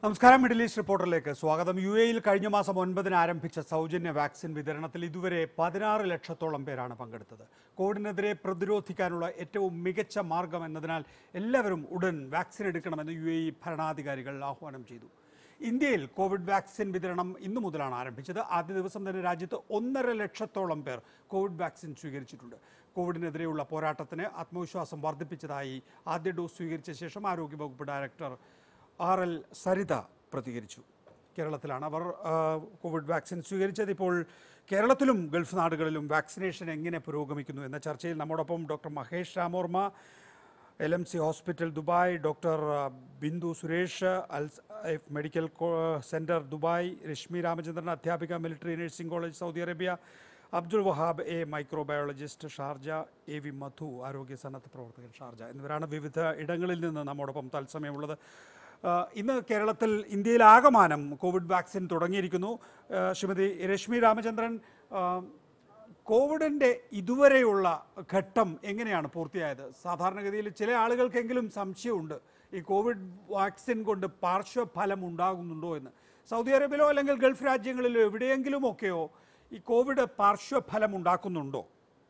നമസ്കാരം middle east റിപ്പോർട്ടറിലേക്ക് സ്വാഗതം U എയിൽ കഴിഞ്ഞ മാസം ഒൻപതിന് ആരംഭിച്ച സൗജന്യ വാക്സിൻ വിതരണത്തിൽ ഇതുവരെ പതിനാറ് ലക്ഷത്തോളം പേരാണ് പങ്കെടുത്തത് കോവിഡിനെതിരെ പ്രതിരോധിക്കാനുള്ള ഏറ്റവും മികച്ച മാർഗം എന്നതിനാൽ എല്ലാവരും ഉടൻ വാക്സിൻ എടുക്കണമെന്ന് യു എ ഇ ഭരണാധികാരികൾ ആഹ്വാനം ചെയ്തു ഇന്ത്യയിൽ കോവിഡ് വാക്സിൻ വിതരണം ഇന്നു മുതലാണ് ആരംഭിച്ചത് ആദ്യ ദിവസം തന്നെ രാജ്യത്ത് ഒന്നര ലക്ഷത്തോളം പേർ കോവിഡ് വാക്സിൻ സ്വീകരിച്ചിട്ടുണ്ട് കോവിഡിനെതിരെയുള്ള പോരാട്ടത്തിന് ആത്മവിശ്വാസം വർദ്ധിപ്പിച്ചതായി ആദ്യ ഡോസ് സ്വീകരിച്ച ശേഷം ആരോഗ്യവകുപ്പ് ഡയറക്ടർ ആർ എൽ സരിത പ്രതികരിച്ചു കേരളത്തിലാണ് അവർ ആ, കോവിഡ് വാക്സിൻ സ്വീകരിച്ചത് ഇപ്പോൾ കേരളത്തിലും ഗൾഫ് നാടുകളിലും വാക്സിനേഷൻ എങ്ങനെ പുരോഗമിക്കുന്നു എന്ന ചർച്ചയിൽ നമ്മോടൊപ്പം doctor Mahesh Ramorma L M C hospital Dubai doctor ആ, Bindu Suresh Al F medical co- centre Dubai Rashmi Ramachandran അധ്യാപിക military nursing college Saudi Arabia Abdul Wahab A microbiologist Sharjah A V Madhu ആരോഗ്യ സന്നദ്ധ പ്രവർത്തകൻ ഷാർജ എന്നിവരാണ് വിവിധ ഇടങ്ങളിൽ നിന്ന് നമ്മോടൊപ്പം തത്സമയമുള്ളത് ആ, ഇന്ന് കേരളത്തിൽ ഇന്ത്യയിലാകമാനം കോവിഡ് വാക്സിൻ തുടങ്ങിയിരിക്കുന്നു ആ, ശ്രീമതി രശ്മി രാമചന്ദ്രൻ ആ, കോവിഡിൻ്റെ ഇതുവരെയുള്ള ഘട്ടം എങ്ങനെയാണ് പൂർത്തിയായത് സാധാരണഗതിയിൽ ചില ആളുകൾക്കെങ്കിലും സംശയമുണ്ട് ഈ കോവിഡ് വാക്സിൻ കൊണ്ട് പാർശ്വഫലം ഉണ്ടാകുന്നുണ്ടോ എന്ന് സൗദി അറേബ്യയിലോ അല്ലെങ്കിൽ ഗൾഫ് രാജ്യങ്ങളിലോ എവിടെയെങ്കിലുമൊക്കെയോ ഈ കോവിഡ് പാർശ്വഫലം ഉണ്ടാക്കുന്നുണ്ടോ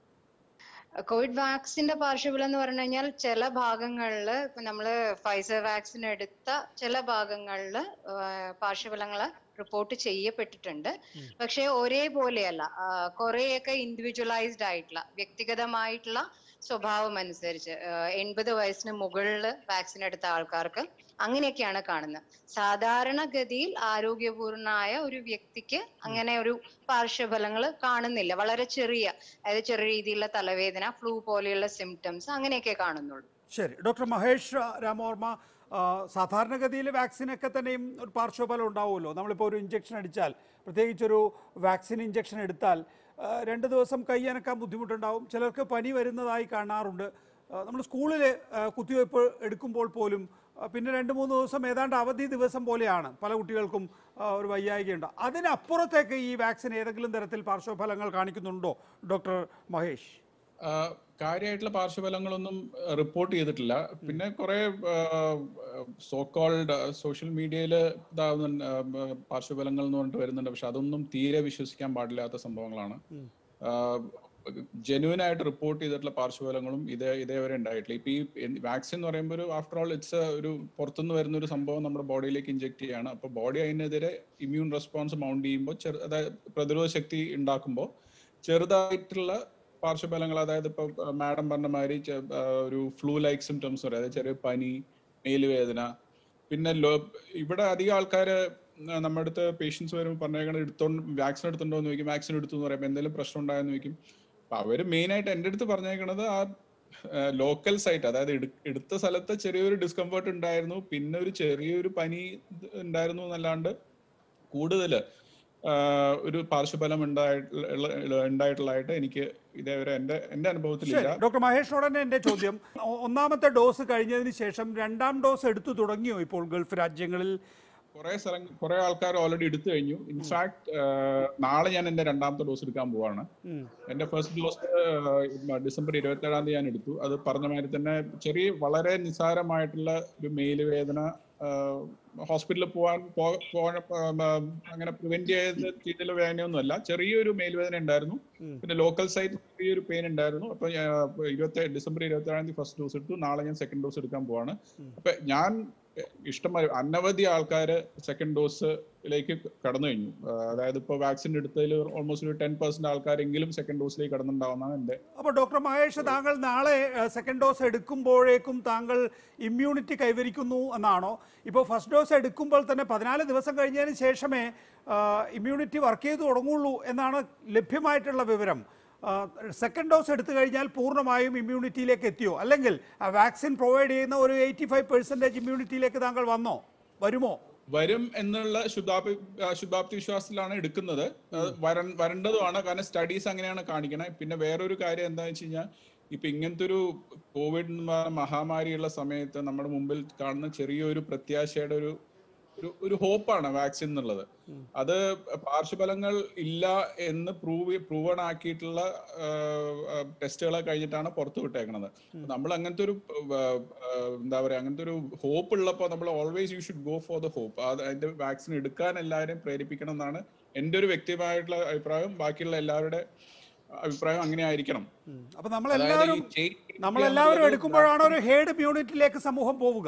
കോവിഡ് വാക്സിന്റെ പാർശ്വഫലം എന്ന് പറഞ്ഞു കഴിഞ്ഞാൽ ചില ഭാഗങ്ങളിൽ ഇപ്പൊ നമ്മള് ഫൈസർ വാക്സിൻ എടുത്ത ചില ഭാഗങ്ങളിൽ പാർശ്വഫലങ്ങൾ റിപ്പോർട്ട് ചെയ്യപ്പെട്ടിട്ടുണ്ട് പക്ഷെ ഒരേപോലെയല്ല ആ, കുറെയൊക്കെ ഇൻഡിവിജ്വലൈസ്ഡ് ആയിട്ടുള്ള വ്യക്തിഗതമായിട്ടുള്ള സ്വഭാവം അനുസരിച്ച് എൺപത് വയസ്സിന് മുകളിൽ വാക്സിൻ എടുത്ത ആൾക്കാർക്ക് അങ്ങനെയൊക്കെയാണ് കാണുന്നത് സാധാരണഗതിയിൽ ആരോഗ്യപൂർണമായ ഒരു വ്യക്തിക്ക് അങ്ങനെ ഒരു പാർശ്വഫലങ്ങൾ കാണുന്നില്ല വളരെ ചെറിയ അതായത് ചെറിയ രീതിയിലുള്ള തലവേദന ഫ്ലൂ പോലെയുള്ള സിംറ്റംസ് അങ്ങനെയൊക്കെ കാണുന്നുള്ളൂ ശരി ഡോക്ടർ മഹേഷ് രാമവർമ്മ ആ, സാധാരണഗതിയിൽ വാക്സിനൊക്കെ തന്നെയും ഒരു പാർശ്വഫലം ഉണ്ടാവുമല്ലോ നമ്മളിപ്പോൾ ഒരു ഇഞ്ചക്ഷൻ അടിച്ചാൽ പ്രത്യേകിച്ചൊരു വാക്സിൻ ഇഞ്ചക്ഷൻ എടുത്താൽ ആ, രണ്ട് ദിവസം കൈ അനക്കാൻ ബുദ്ധിമുട്ടുണ്ടാവും ചിലർക്ക് പനി വരുന്നതായി കാണാറുണ്ട് നമ്മൾ സ്കൂളിൽ കുത്തിവയ്പ്പ് എടുക്കുമ്പോൾ പോലും ആ, പിന്നെ രണ്ട് മൂന്ന് ദിവസം ഏതാണ്ട് അവധി ദിവസം പോലെയാണ് പല കുട്ടികൾക്കും ആ, ഒരു വയ്യായികയുണ്ട് അതിനപ്പുറത്തേക്ക് ഈ വാക്സിൻ ഏതെങ്കിലും തരത്തിൽ പാർശ്വഫലങ്ങൾ കാണിക്കുന്നുണ്ടോ ഡോക്ടർ മഹേഷ് കാര്യമായിട്ടുള്ള പാർശ്വഫലങ്ങളൊന്നും റിപ്പോർട്ട് ചെയ്തിട്ടില്ല പിന്നെ കുറെ സോ കോൾഡ് സോഷ്യൽ മീഡിയയിൽ ഇതാവുന്ന പാർശ്വഫലങ്ങൾ എന്ന് പറഞ്ഞിട്ട് വരുന്നുണ്ട് പക്ഷെ അതൊന്നും തീരെ വിശ്വസിക്കാൻ പാടില്ലാത്ത സംഭവങ്ങളാണ് ജെന്യൂൻ ആയിട്ട് റിപ്പോർട്ട് ചെയ്തിട്ടുള്ള പാർശ്വഫലങ്ങളും ഇതേ ഇതേവരെ ഉണ്ടായിട്ടില്ല ഇപ്പൊ ഈ വാക്സിൻ എന്ന് പറയുമ്പോൾ ഒരു ആഫ്റ്റർ ഓൾ ഇറ്റ്സ് ഒരു പുറത്തുനിന്ന് വരുന്ന ഒരു സംഭവം നമ്മുടെ ബോഡിയിലേക്ക് ഇഞ്ചെക്ട് ചെയ്യാണ് അപ്പൊ ബോഡി അതിനെതിരെ ഇമ്മ്യൂൺ റെസ്പോൺസ് മൗണ്ട് ചെയ്യുമ്പോൾ ചെറു അതായത് പ്രതിരോധ ശക്തി ഉണ്ടാക്കുമ്പോൾ ചെറുതായിട്ടുള്ള പാർശ്വഫലങ്ങൾ അതായത് ഇപ്പൊ മാഡം പറഞ്ഞ മാതിരി ചെ- ആ, ഒരു ഫ്ലൂ ലൈക്ക് സിംറ്റംസ് പറയും അതായത് ചെറിയ പനി മേലുവേദന പിന്നെ ലോ ഇവിടെ അധികം ആൾക്കാര് ആ, നമ്മുടെ അടുത്ത് പേഷ്യൻസ് വരുമ്പോൾ പറഞ്ഞേക്കണ എടുത്തോണ്ട് വാക്സിൻ എടുത്തുണ്ടോ എന്ന് ചോദിക്കും വാക്സിൻ എടുത്തു എന്ന് പറയുമ്പോൾ എന്തെങ്കിലും പ്രശ്നം ഉണ്ടായെന്ന് ചോദിക്കും അപ്പൊ അവര് മെയിൻ ആയിട്ട് എൻ്റെ അടുത്ത് പറഞ്ഞേക്കണത് ആ ലോക്കൽ സൈറ്റ് അതായത് എടു- എടുത്ത സ്ഥലത്ത് ചെറിയൊരു ഡിസ്കംഫർട്ട് ഉണ്ടായിരുന്നു പിന്നെ ഒരു ചെറിയൊരു പനി ഉണ്ടായിരുന്നു എന്നല്ലാണ്ട് കൂടുതൽ ഒരു പാർശ്വഫലം ഉണ്ടായിട്ടുള്ള ഉണ്ടായിട്ടുള്ളതായിട്ട് എനിക്ക് ഇതേവരെ എൻ്റെ എൻ്റെ അനുഭവത്തിലില്ല ശരി ഡോക്ടർ മഹേഷോട് തന്നെ എൻ്റെ ചോദ്യം ഒ- ഒന്നാമത്തെ ഡോസ് കഴിഞ്ഞതിന് ശേഷം രണ്ടാം ഡോസ് എടുത്തു തുടങ്ങിയോ ഇപ്പോൾ ഗൾഫ് രാജ്യങ്ങളിൽ കുറെ സ്ഥലം കുറെ ആൾക്കാർ ഓൾറെഡി എടുത്തു കഴിഞ്ഞു ഇൻഫാക്ട് നാളെ ഞാൻ എന്റെ രണ്ടാമത്തെ ഡോസ് എടുക്കാൻ പോവാണ് ഉം. എന്റെ ഫസ്റ്റ് ഡോസ് ഡിസംബർ ഇരുപത്തി ഏഴാം തീയതി ഞാൻ എടുത്തു അത് പറഞ്ഞ മാതിരി തന്നെ ചെറിയ വളരെ നിസാരമായിട്ടുള്ള ഒരു മേല് വേദന ഹോസ്പിറ്റലിൽ പോകാൻ പോ- പോകാൻ ആ, അങ്ങനെ പ്രിവെന്റ് ചെയ്ത് ചെയ്തുള്ള വേദനയൊന്നുമല്ല ചെറിയൊരു മേൽവേദന ഉണ്ടായിരുന്നു ഉം. പിന്നെ ലോക്കൽ സൈറ്റ് ചെറിയൊരു പെയിൻ ഉണ്ടായിരുന്നു അപ്പൊ ഇരുപത്തി ഡിസംബർ ഇരുപത്തി ഏഴാം തീയതി ഫസ്റ്റ് ഡോസ് എടുത്തു നാളെ ഞാൻ സെക്കൻഡ് ഡോസ് എടുക്കാൻ പോവാണ് അപ്പൊ ഞാൻ ഇഷ്ടം അനവധി ആൾക്കാര് സെക്കൻഡ് ഡോസിലേക്ക് കടന്നു കഴിഞ്ഞു ആ, അതായത് ഇപ്പൊ വാക്സിൻ എടുത്തതിൽ ഓൾമോസ്റ്റ് ഒരു ടെൻ പെർസെന്റ് ആൾക്കാരെങ്കിലും സെക്കൻഡ് ഡോസിലേക്ക് കടന്നുണ്ടാവുന്നതാണ് എന്റെ അപ്പോൾ ഡോക്ടർ മഹേഷ് താങ്കൾ നാളെ സെക്കൻഡ് ഡോസ് എടുക്കുമ്പോഴേക്കും താങ്കൾ ഇമ്മ്യൂണിറ്റി കൈവരിക്കുന്നു എന്നാണോ ഇപ്പോൾ ഫസ്റ്റ് ഡോസ് എടുക്കുമ്പോൾ തന്നെ പതിനാല് ദിവസം കഴിഞ്ഞതിന് ശേഷമേ ഇമ്മ്യൂണിറ്റി വർക്ക് ചെയ്തു തുടങ്ങുള്ളൂ എന്നാണ് ലഭ്യമായിട്ടുള്ള വിവരം സെക്കൻഡ് ഡോസ് എടുത്തു കഴിഞ്ഞാൽ പൂർണ്ണമായും ഇമ്മ്യൂണിറ്റിയിലേക്ക് എത്തിയോ അല്ലെങ്കിൽ വാക്സിൻ പ്രൊവൈഡ് ചെയ്യുന്ന ഒരു എയ്റ്റി ഫൈവ് പെർസെൻറ്റേജ് ഇമ്മ്യൂണിറ്റിയിലേക്ക് താങ്കൾ വന്നോ വരുമോ വരും എന്നുള്ള ശുദ്ധാപ്തി ആ, ശുദ്ധാപ്തി വിശ്വാസത്തിലാണ് എടുക്കുന്നത് അത് വരൺ വരേണ്ടതുമാണ് കാരണം സ്റ്റഡീസ് അങ്ങനെയാണ് കാണിക്കണേ പിന്നെ വേറൊരു കാര്യം എന്താണെന്ന് വെച്ച് കഴിഞ്ഞാൽ ഇപ്പൊ ഇങ്ങനത്തെ ഒരു കോവിഡ് എന്ന് പറഞ്ഞ മഹാമാരിയുള്ള സമയത്ത് നമ്മുടെ മുമ്പിൽ കാണുന്ന ചെറിയൊരു പ്രത്യാശയുടെ ഒരു ഒരു ഒരു ഹോപ്പാണ് വാക്സിൻ എന്നുള്ളത് അത് പാർശ്വഫലങ്ങൾ ഇല്ല എന്ന് പ്രൂവ് പ്രൂവൺ ആക്കിയിട്ടുള്ള ടെസ്റ്റുകളെ കഴിഞ്ഞിട്ടാണ് പുറത്തു വിട്ടേക്കുന്നത് നമ്മൾ അങ്ങനത്തെ ഒരു ആ, ആ, എന്താ പറയാ അങ്ങനത്തെ ഒരു ഹോപ്പ് ഉള്ളപ്പോൾ നമ്മൾ always you should go for the hope അത് അതിന്റെ വാക്സിൻ എടുക്കാൻ എല്ലാവരെയും പ്രേരിപ്പിക്കണം എന്നാണ് എൻ്റെ ഒരു വ്യക്തിപരമായിട്ടുള്ള അഭിപ്രായം ബാക്കിയുള്ള എല്ലാവരുടെ അഭിപ്രായം അങ്ങനെ ആയിരിക്കണം ഉം. അപ്പൊ അതായത് നമ്മളെല്ലാവരും ഈ chain നമ്മളെല്ലാവരും എന്നുള്ളത് എടുക്കുമ്പോഴാണ് ഒരു ഹേർഡ് ഇമ്മ്യൂണിറ്റിയിലേക്ക് സമൂഹം പോവുക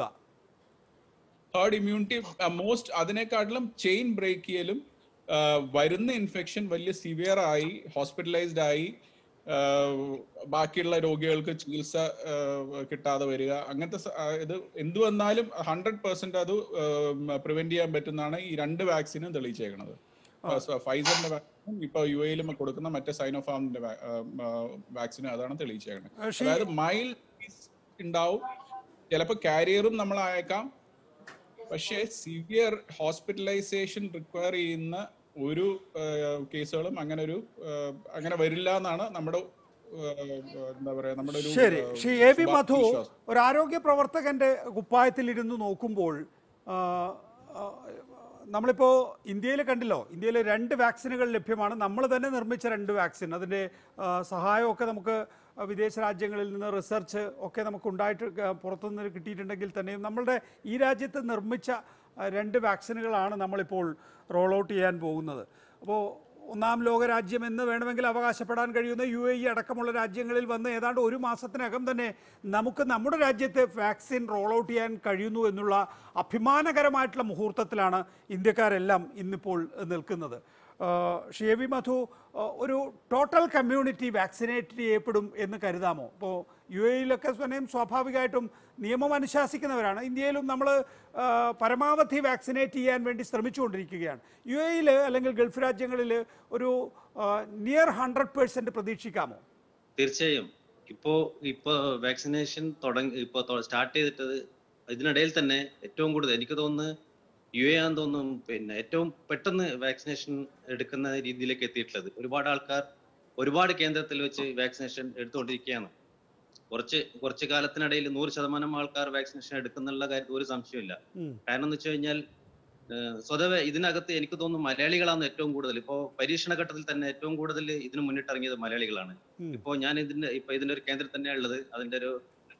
ഹേർഡ് ഇമ്മ്യൂണിറ്റി മോസ്റ്റ് അതിനെക്കാട്ടിലും ചെയിൻ ബ്രേക്ക് ചെയ്യലും ആ, വരുന്ന ഇൻഫെക്ഷൻ വലിയ സിവിയർ ആയി ഹോസ്പിറ്റലൈസ്ഡ് ആയി ആ, ബാക്കിയുള്ള രോഗികൾക്ക് ചികിത്സ ആ, കിട്ടാതെ വരിക അങ്ങനത്തെ സ- ആ, ഇത് എന്തു വന്നാലും ഹൺഡ്രഡ് പെർസെന്റ് അത് പ്രിവെന്റ് ചെയ്യാൻ പറ്റുന്നതാണ് ഈ രണ്ട് വാക്സിനും തെളിയിച്ചേക്കുന്നത് ഫൈസറിന്റെ വാക്സിനും ഇപ്പൊ യു എയിലും കൊടുക്കുന്ന മറ്റേ സൈനോഫാമിന്റെ വാക്സിനും അതാണ് തെളിയിച്ചേക്കുന്നത് ആ, ഷീ- അതായത് മൈൽഡ് ഉണ്ടാവും ചിലപ്പോൾ കാരിയറും നമ്മൾ അയക്കാം പക്ഷേ സിവിയർ ഹോസ്പിറ്റലൈസേഷൻ റിക്വയർ ചെയ്യുന്ന ഒരു കേസുകളും അങ്ങനെ ഒരു അങ്ങനെ വരില്ല എന്നാണ് നമ്മുടെ ആ, എന്താ പറയാ നമ്മുടെ ഒരു ശരി ആ, ശ്രീ എ വി മധു വിശ്വാസം. ഒരു ആരോഗ്യ പ്രവർത്തകന്റെ കുപ്പായത്തിൽ ഇരുന്ന് നോക്കുമ്പോൾ ആ, ആ, നമ്മളിപ്പോൾ ഇന്ത്യയിൽ കണ്ടില്ലോ ഇന്ത്യയിൽ രണ്ട് വാക്സിനുകൾ ലഭ്യമാണ് നമ്മൾ തന്നെ നിർമ്മിച്ച രണ്ട് വാക്സിൻ അതിൻ്റെ ആ, സഹായമൊക്കെ നമുക്ക് വിദേശ രാജ്യങ്ങളിൽ നിന്ന് റിസർച്ച് ഒക്കെ നമുക്ക് ഉണ്ടായിട്ട് ക- പുറത്തുനിന്ന് കിട്ടിയിട്ടുണ്ടെങ്കിൽ തന്നെയും നമ്മളുടെ ഈ രാജ്യത്ത് നിർമ്മിച്ച ആ, രണ്ട് വാക്സിനുകളാണ് നമ്മളിപ്പോൾ റോൾ ഔട്ട് ചെയ്യാൻ പോകുന്നത് അപ്പോൾ ഒന്നാം ലോക രാജ്യം എന്ന് വേണമെങ്കിൽ അവകാശപ്പെടാൻ കഴിയുന്ന യു എ ഇ അടക്കമുള്ള രാജ്യങ്ങളിൽ വന്ന് ഏതാണ്ട് ഒരു മാസത്തിനകം തന്നെ നമുക്ക് നമ്മുടെ രാജ്യത്ത് വാക്സിൻ റോൾ ഔട്ട് ചെയ്യാൻ കഴിയുന്നു എന്നുള്ള അഭിമാനകരമായിട്ടുള്ള മുഹൂർത്തത്തിലാണ് ഇന്ത്യക്കാരെല്ലാം ഇന്നിപ്പോൾ നിൽക്കുന്നത് ഷേവി മധു ആ, ഒരു ടോട്ടൽ കമ്മ്യൂണിറ്റി വാക്സിനേറ്റ് ചെയ്യപ്പെടും എന്ന് കരുതാമോ ഇപ്പോൾ യു എയിലൊക്കെ സ്വയം സ്വാഭാവികമായിട്ടും നിയമം അനുശാസിക്കുന്നവരാണ് ഇന്ത്യയിലും നമ്മൾ പരമാവധി വാക്സിനേറ്റ് ചെയ്യാൻ വേണ്ടി ശ്രമിച്ചുകൊണ്ടിരിക്കുകയാണ് യു എയിൽ അല്ലെങ്കിൽ ഗൾഫ് രാജ്യങ്ങളിൽ ഒരു നിയർ ഹൺഡ്രഡ് പേഴ്സൻറ്റ് പ്രതീക്ഷിക്കാമോ തീർച്ചയായും ഇപ്പോ ഇപ്പോ വാക്സിനേഷൻ തുടങ്ങി ഇപ്പോ സ്റ്റാർട്ട് ചെയ്തിട്ടത് ഇതിനിടയിൽ തന്നെ ഏറ്റവും കൂടുതൽ എനിക്ക് തോന്നുന്നു യു എ ആണെന്ന് തോന്നുന്നു പിന്നെ ഏറ്റവും പെട്ടെന്ന് വാക്സിനേഷൻ എടുക്കുന്ന രീതിയിലേക്ക് എത്തിയിട്ടുള്ളത് ഒരുപാട് ആൾക്കാർ ഒരുപാട് കേന്ദ്രത്തിൽ വെച്ച് വാക്സിനേഷൻ എടുത്തുകൊണ്ടിരിക്കുകയാണ് കുറച്ച് കുറച്ച് കാലത്തിനിടയിൽ നൂറ് ശതമാനം ആൾക്കാർ വാക്സിനേഷൻ എടുക്കുന്നുള്ള കാര്യത്തിൽ ഒരു സംശയമില്ല ഉം. കാരണം എന്ന് വെച്ച് കഴിഞ്ഞാൽ ഏഹ് സ്വതവേ ഇതിനകത്ത് എനിക്ക് തോന്നുന്നു മലയാളികളാണ് ഏറ്റവും കൂടുതൽ ഇപ്പോ പരീക്ഷണ ഘട്ടത്തിൽ തന്നെ ഏറ്റവും കൂടുതൽ ഇതിന് മുന്നിട്ടിറങ്ങിയത് മലയാളികളാണ് ഉം. ഇപ്പോ ഞാൻ ഇതിന്റെ ഇപ്പൊ ഇതിന്റെ ഒരു കേന്ദ്രത്തിൽ തന്നെയാണ് ഉള്ളത് അതിന്റെ ഒരു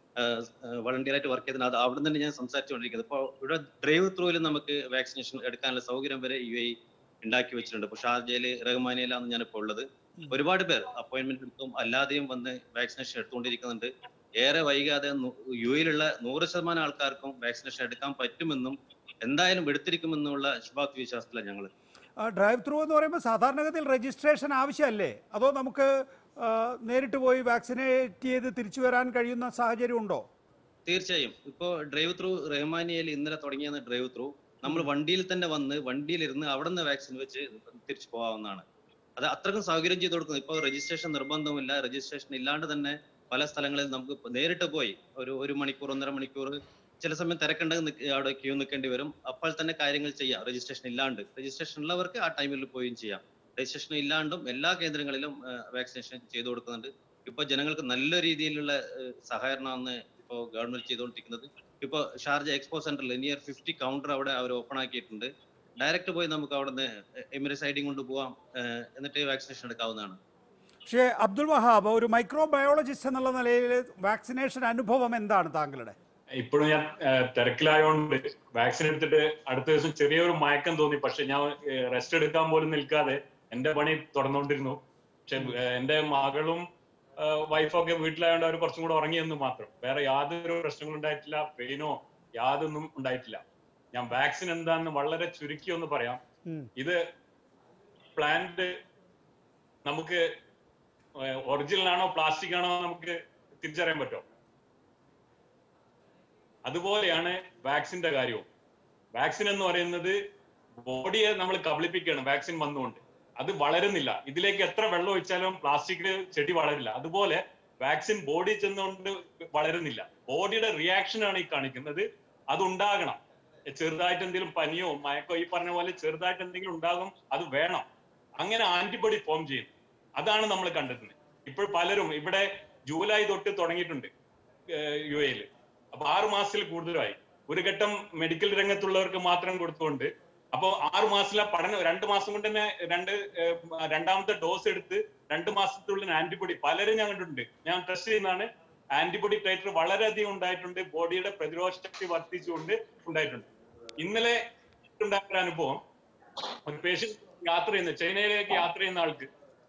വളണ്ടിയർ ആയിട്ട് വർക്ക് ചെയ്തത് അത് അവിടെ തന്നെ ഞാൻ സംസാരിച്ചുകൊണ്ടിരിക്കുന്നത് ഇപ്പോൾ ഇവിടെ ഡ്രൈവ് ത്രൂവിൽ നമുക്ക് വാക്സിനേഷൻ എടുക്കാനുള്ള സൗകര്യം വരെ യു എ ഉണ്ടാക്കി വെച്ചിട്ടുണ്ട് ഇപ്പോൾ ഷാർജയിൽ റഹ്മാനിയിലാണ് ഞാനിപ്പോൾ ഉള്ളത് ഒരുപാട് പേർ അപ്പോയിന്റ്മെന്റ് എടുത്തും അല്ലാതെയും വന്ന് വാക്സിനേഷൻ എടുത്തുകൊണ്ടിരിക്കുന്നുണ്ട് ഏറെ വൈകാതെ നു- യു എയിലുള്ള നൂറ് ശതമാനം ആൾക്കാർക്കും വാക്സിനേഷൻ എടുക്കാൻ പറ്റുമെന്നും എന്തായാലും എടുത്തിരിക്കുമെന്നുള്ള ശുഭാപ്തി വിശ്വാസത്തിലാണ് ഞങ്ങൾ ഡ്രൈവ് ത്രൂ എന്ന് പറയുമ്പോൾ സാധാരണഗതിയിൽ രജിസ്ട്രേഷൻ ആവശ്യമല്ലേ അതോ നമുക്ക് ആ, നേരിട്ട് പോയി വാക്സിനേറ്റ് ചെയ്ത് തിരിച്ചു വരാൻ കഴിയുന്ന സാഹചര്യം ഉണ്ടോ തീർച്ചയായും ഇപ്പോ ഡ്രൈവ് ത്രൂ റഹ്മാനിയയിൽ ഇന്നലെ തുടങ്ങിയ ഡ്രൈവ് ത്രൂ നമ്മൾ വണ്ടിയിൽ തന്നെ വന്ന് വണ്ടിയിലിരുന്ന് അവിടെ നിന്ന് വാക്സിൻ വെച്ച് തിരിച്ചു പോകാവുന്നതാണ് അത് അത്രക്കും സൗകര്യം ചെയ്ത് കൊടുക്കുന്നു ഇപ്പോൾ രജിസ്ട്രേഷൻ നിർബന്ധമില്ല രജിസ്ട്രേഷൻ ഇല്ലാണ്ട് തന്നെ പല സ്ഥലങ്ങളിൽ നമുക്ക് ഇപ്പൊ നേരിട്ട് പോയി ഒരു ഒരു മണിക്കൂർ ഒന്നര മണിക്കൂർ ചില സമയം തിരക്കുണ്ടെങ്കിൽ നിക്ക് അവിടെ ക്യൂ നിൽക്കേണ്ടി വരും അപ്പോൾ തന്നെ കാര്യങ്ങൾ ചെയ്യാം രജിസ്ട്രേഷൻ ഇല്ലാണ്ട് രജിസ്ട്രേഷൻ ഉള്ളവർക്ക് ആ ടൈമിൽ പോയും ചെയ്യാം രജിസ്ട്രേഷൻ ഇല്ലാണ്ടും എല്ലാ കേന്ദ്രങ്ങളിലും വാക്സിനേഷൻ ചെയ്തു കൊടുക്കുന്നുണ്ട് ഇപ്പൊ ജനങ്ങൾക്ക് നല്ല രീതിയിലുള്ള ഏഹ്, സഹകരണമാണ് ഇപ്പോൾ ഗവൺമെന്റ് ചെയ്തുകൊണ്ടിരിക്കുന്നത് ഇപ്പൊ ഷാർജ എക്സ്പോ സെന്ററിൽ നിയർ ഫിഫ്റ്റി കൗണ്ടർ അവിടെ അവർ ഓപ്പൺ ആക്കിയിട്ടുണ്ട് ഡയറക്റ്റ് പോയി നമുക്ക് അവിടുന്ന് എമിറേറ്റ്സ് ഐഡിയും കൊണ്ട് പോവാം ഏഹ്, എന്നിട്ട് വാക്സിനേഷൻ എടുക്കാവുന്നതാണ് പക്ഷേ അബ്ദുൾ വഹാബ് ഒരു മൈക്രോ ബയോളജിസ്റ്റ് എന്നുള്ള നിലയിൽ വാക്സിനേഷൻ അനുഭവം എന്താണ് താങ്കളുടെ ഇപ്പോഴും ഞാൻ ഏഹ്, തിരക്കിലായോണ്ട് വാക്സിൻ എടുത്തിട്ട് അടുത്ത ദിവസം ചെറിയൊരു മയക്കം തോന്നി പക്ഷെ ഞാൻ റെസ്റ്റ് എടുക്കാൻ പോലും നിൽക്കാതെ എന്റെ പണി തുടർന്നുകൊണ്ടിരുന്നു പക്ഷെ ഏഹ്, എന്റെ മകളും വൈഫൊക്കെ വീട്ടിലായതുകൊണ്ട് അവർ കുറച്ചും കൂടെ ഉറങ്ങിയെന്ന് മാത്രം വേറെ യാതൊരു പ്രശ്നങ്ങളും ഉണ്ടായിട്ടില്ല പെയിനോ യാതൊന്നും ഉണ്ടായിട്ടില്ല ഞാൻ വാക്സിൻ എന്താന്ന് വളരെ ചുരുക്കി ഒന്ന് പറയാം ഉം. ഇത് പ്ലാന്റ് നമുക്ക് ഒറിജിനൽ ആണോ പ്ലാസ്റ്റിക് ആണോ നമുക്ക് തിരിച്ചറിയാൻ പറ്റുമോ അതുപോലെയാണ് വാക്സിന്റെ കാര്യവും വാക്സിൻ എന്ന് പറയുന്നത് ബോഡിയെ നമ്മൾ കബളിപ്പിക്കുകയാണ് വാക്സിൻ വന്നുകൊണ്ട് അത് വളരുന്നില്ല ഇതിലേക്ക് എത്ര വെള്ളം ഒഴിച്ചാലും പ്ലാസ്റ്റിക്കിൽ ചെടി വളരില്ല അതുപോലെ വാക്സിൻ ബോഡി ചെന്നുകൊണ്ട് വളരുന്നില്ല ബോഡിയുടെ റിയാക്ഷൻ ആണ് ഈ കാണിക്കുന്നത് അത് ഉണ്ടാകണം ചെറുതായിട്ട് എന്തെങ്കിലും പനിയോ മയക്കോ ഈ പറഞ്ഞ പോലെ ചെറുതായിട്ട് എന്തെങ്കിലും ഉണ്ടാകും അത് വേണം അങ്ങനെ ആന്റിബോഡി ഫോം ചെയ്യും അതാണ് നമ്മൾ കണ്ടെത്തുന്നത് ഇപ്പോൾ പലരും ഇവിടെ ജൂലൈ തൊട്ട് തുടങ്ങിയിട്ടുണ്ട് യു എയിൽ അപ്പൊ ആറു മാസത്തിൽ കൂടുതലായി ഒരു ഘട്ടം മെഡിക്കൽ രംഗത്തുള്ളവർക്ക് മാത്രം കൊടുത്തുകൊണ്ട് അപ്പോൾ ആറു മാസത്തിലെ പഠനം രണ്ട് മാസം കൊണ്ട് തന്നെ രണ്ട് ഏഹ്, രണ്ടാമത്തെ ഡോസ് എടുത്ത് രണ്ട് മാസത്തിനുള്ളിൽ ആന്റിബോഡി പലരും ഞാൻ കണ്ടിട്ടുണ്ട് ഞാൻ ടെസ്റ്റ് ചെയ്യുന്നതാണ് ആന്റിബോഡി ടൈറ്റർ വളരെയധികം ഉണ്ടായിട്ടുണ്ട് ബോഡിയുടെ പ്രതിരോധ ശക്തി വർദ്ധിച്ചുകൊണ്ട് ഉണ്ടായിട്ടുണ്ട് ഇന്നലെ ഉണ്ടായ ഒരു അനുഭവം ഒരു പേഷ്യന്റ് യാത്ര ചെയ്യുന്ന ചൈനയിലേക്ക് യാത്ര ചെയ്യുന്ന ആൾക്ക്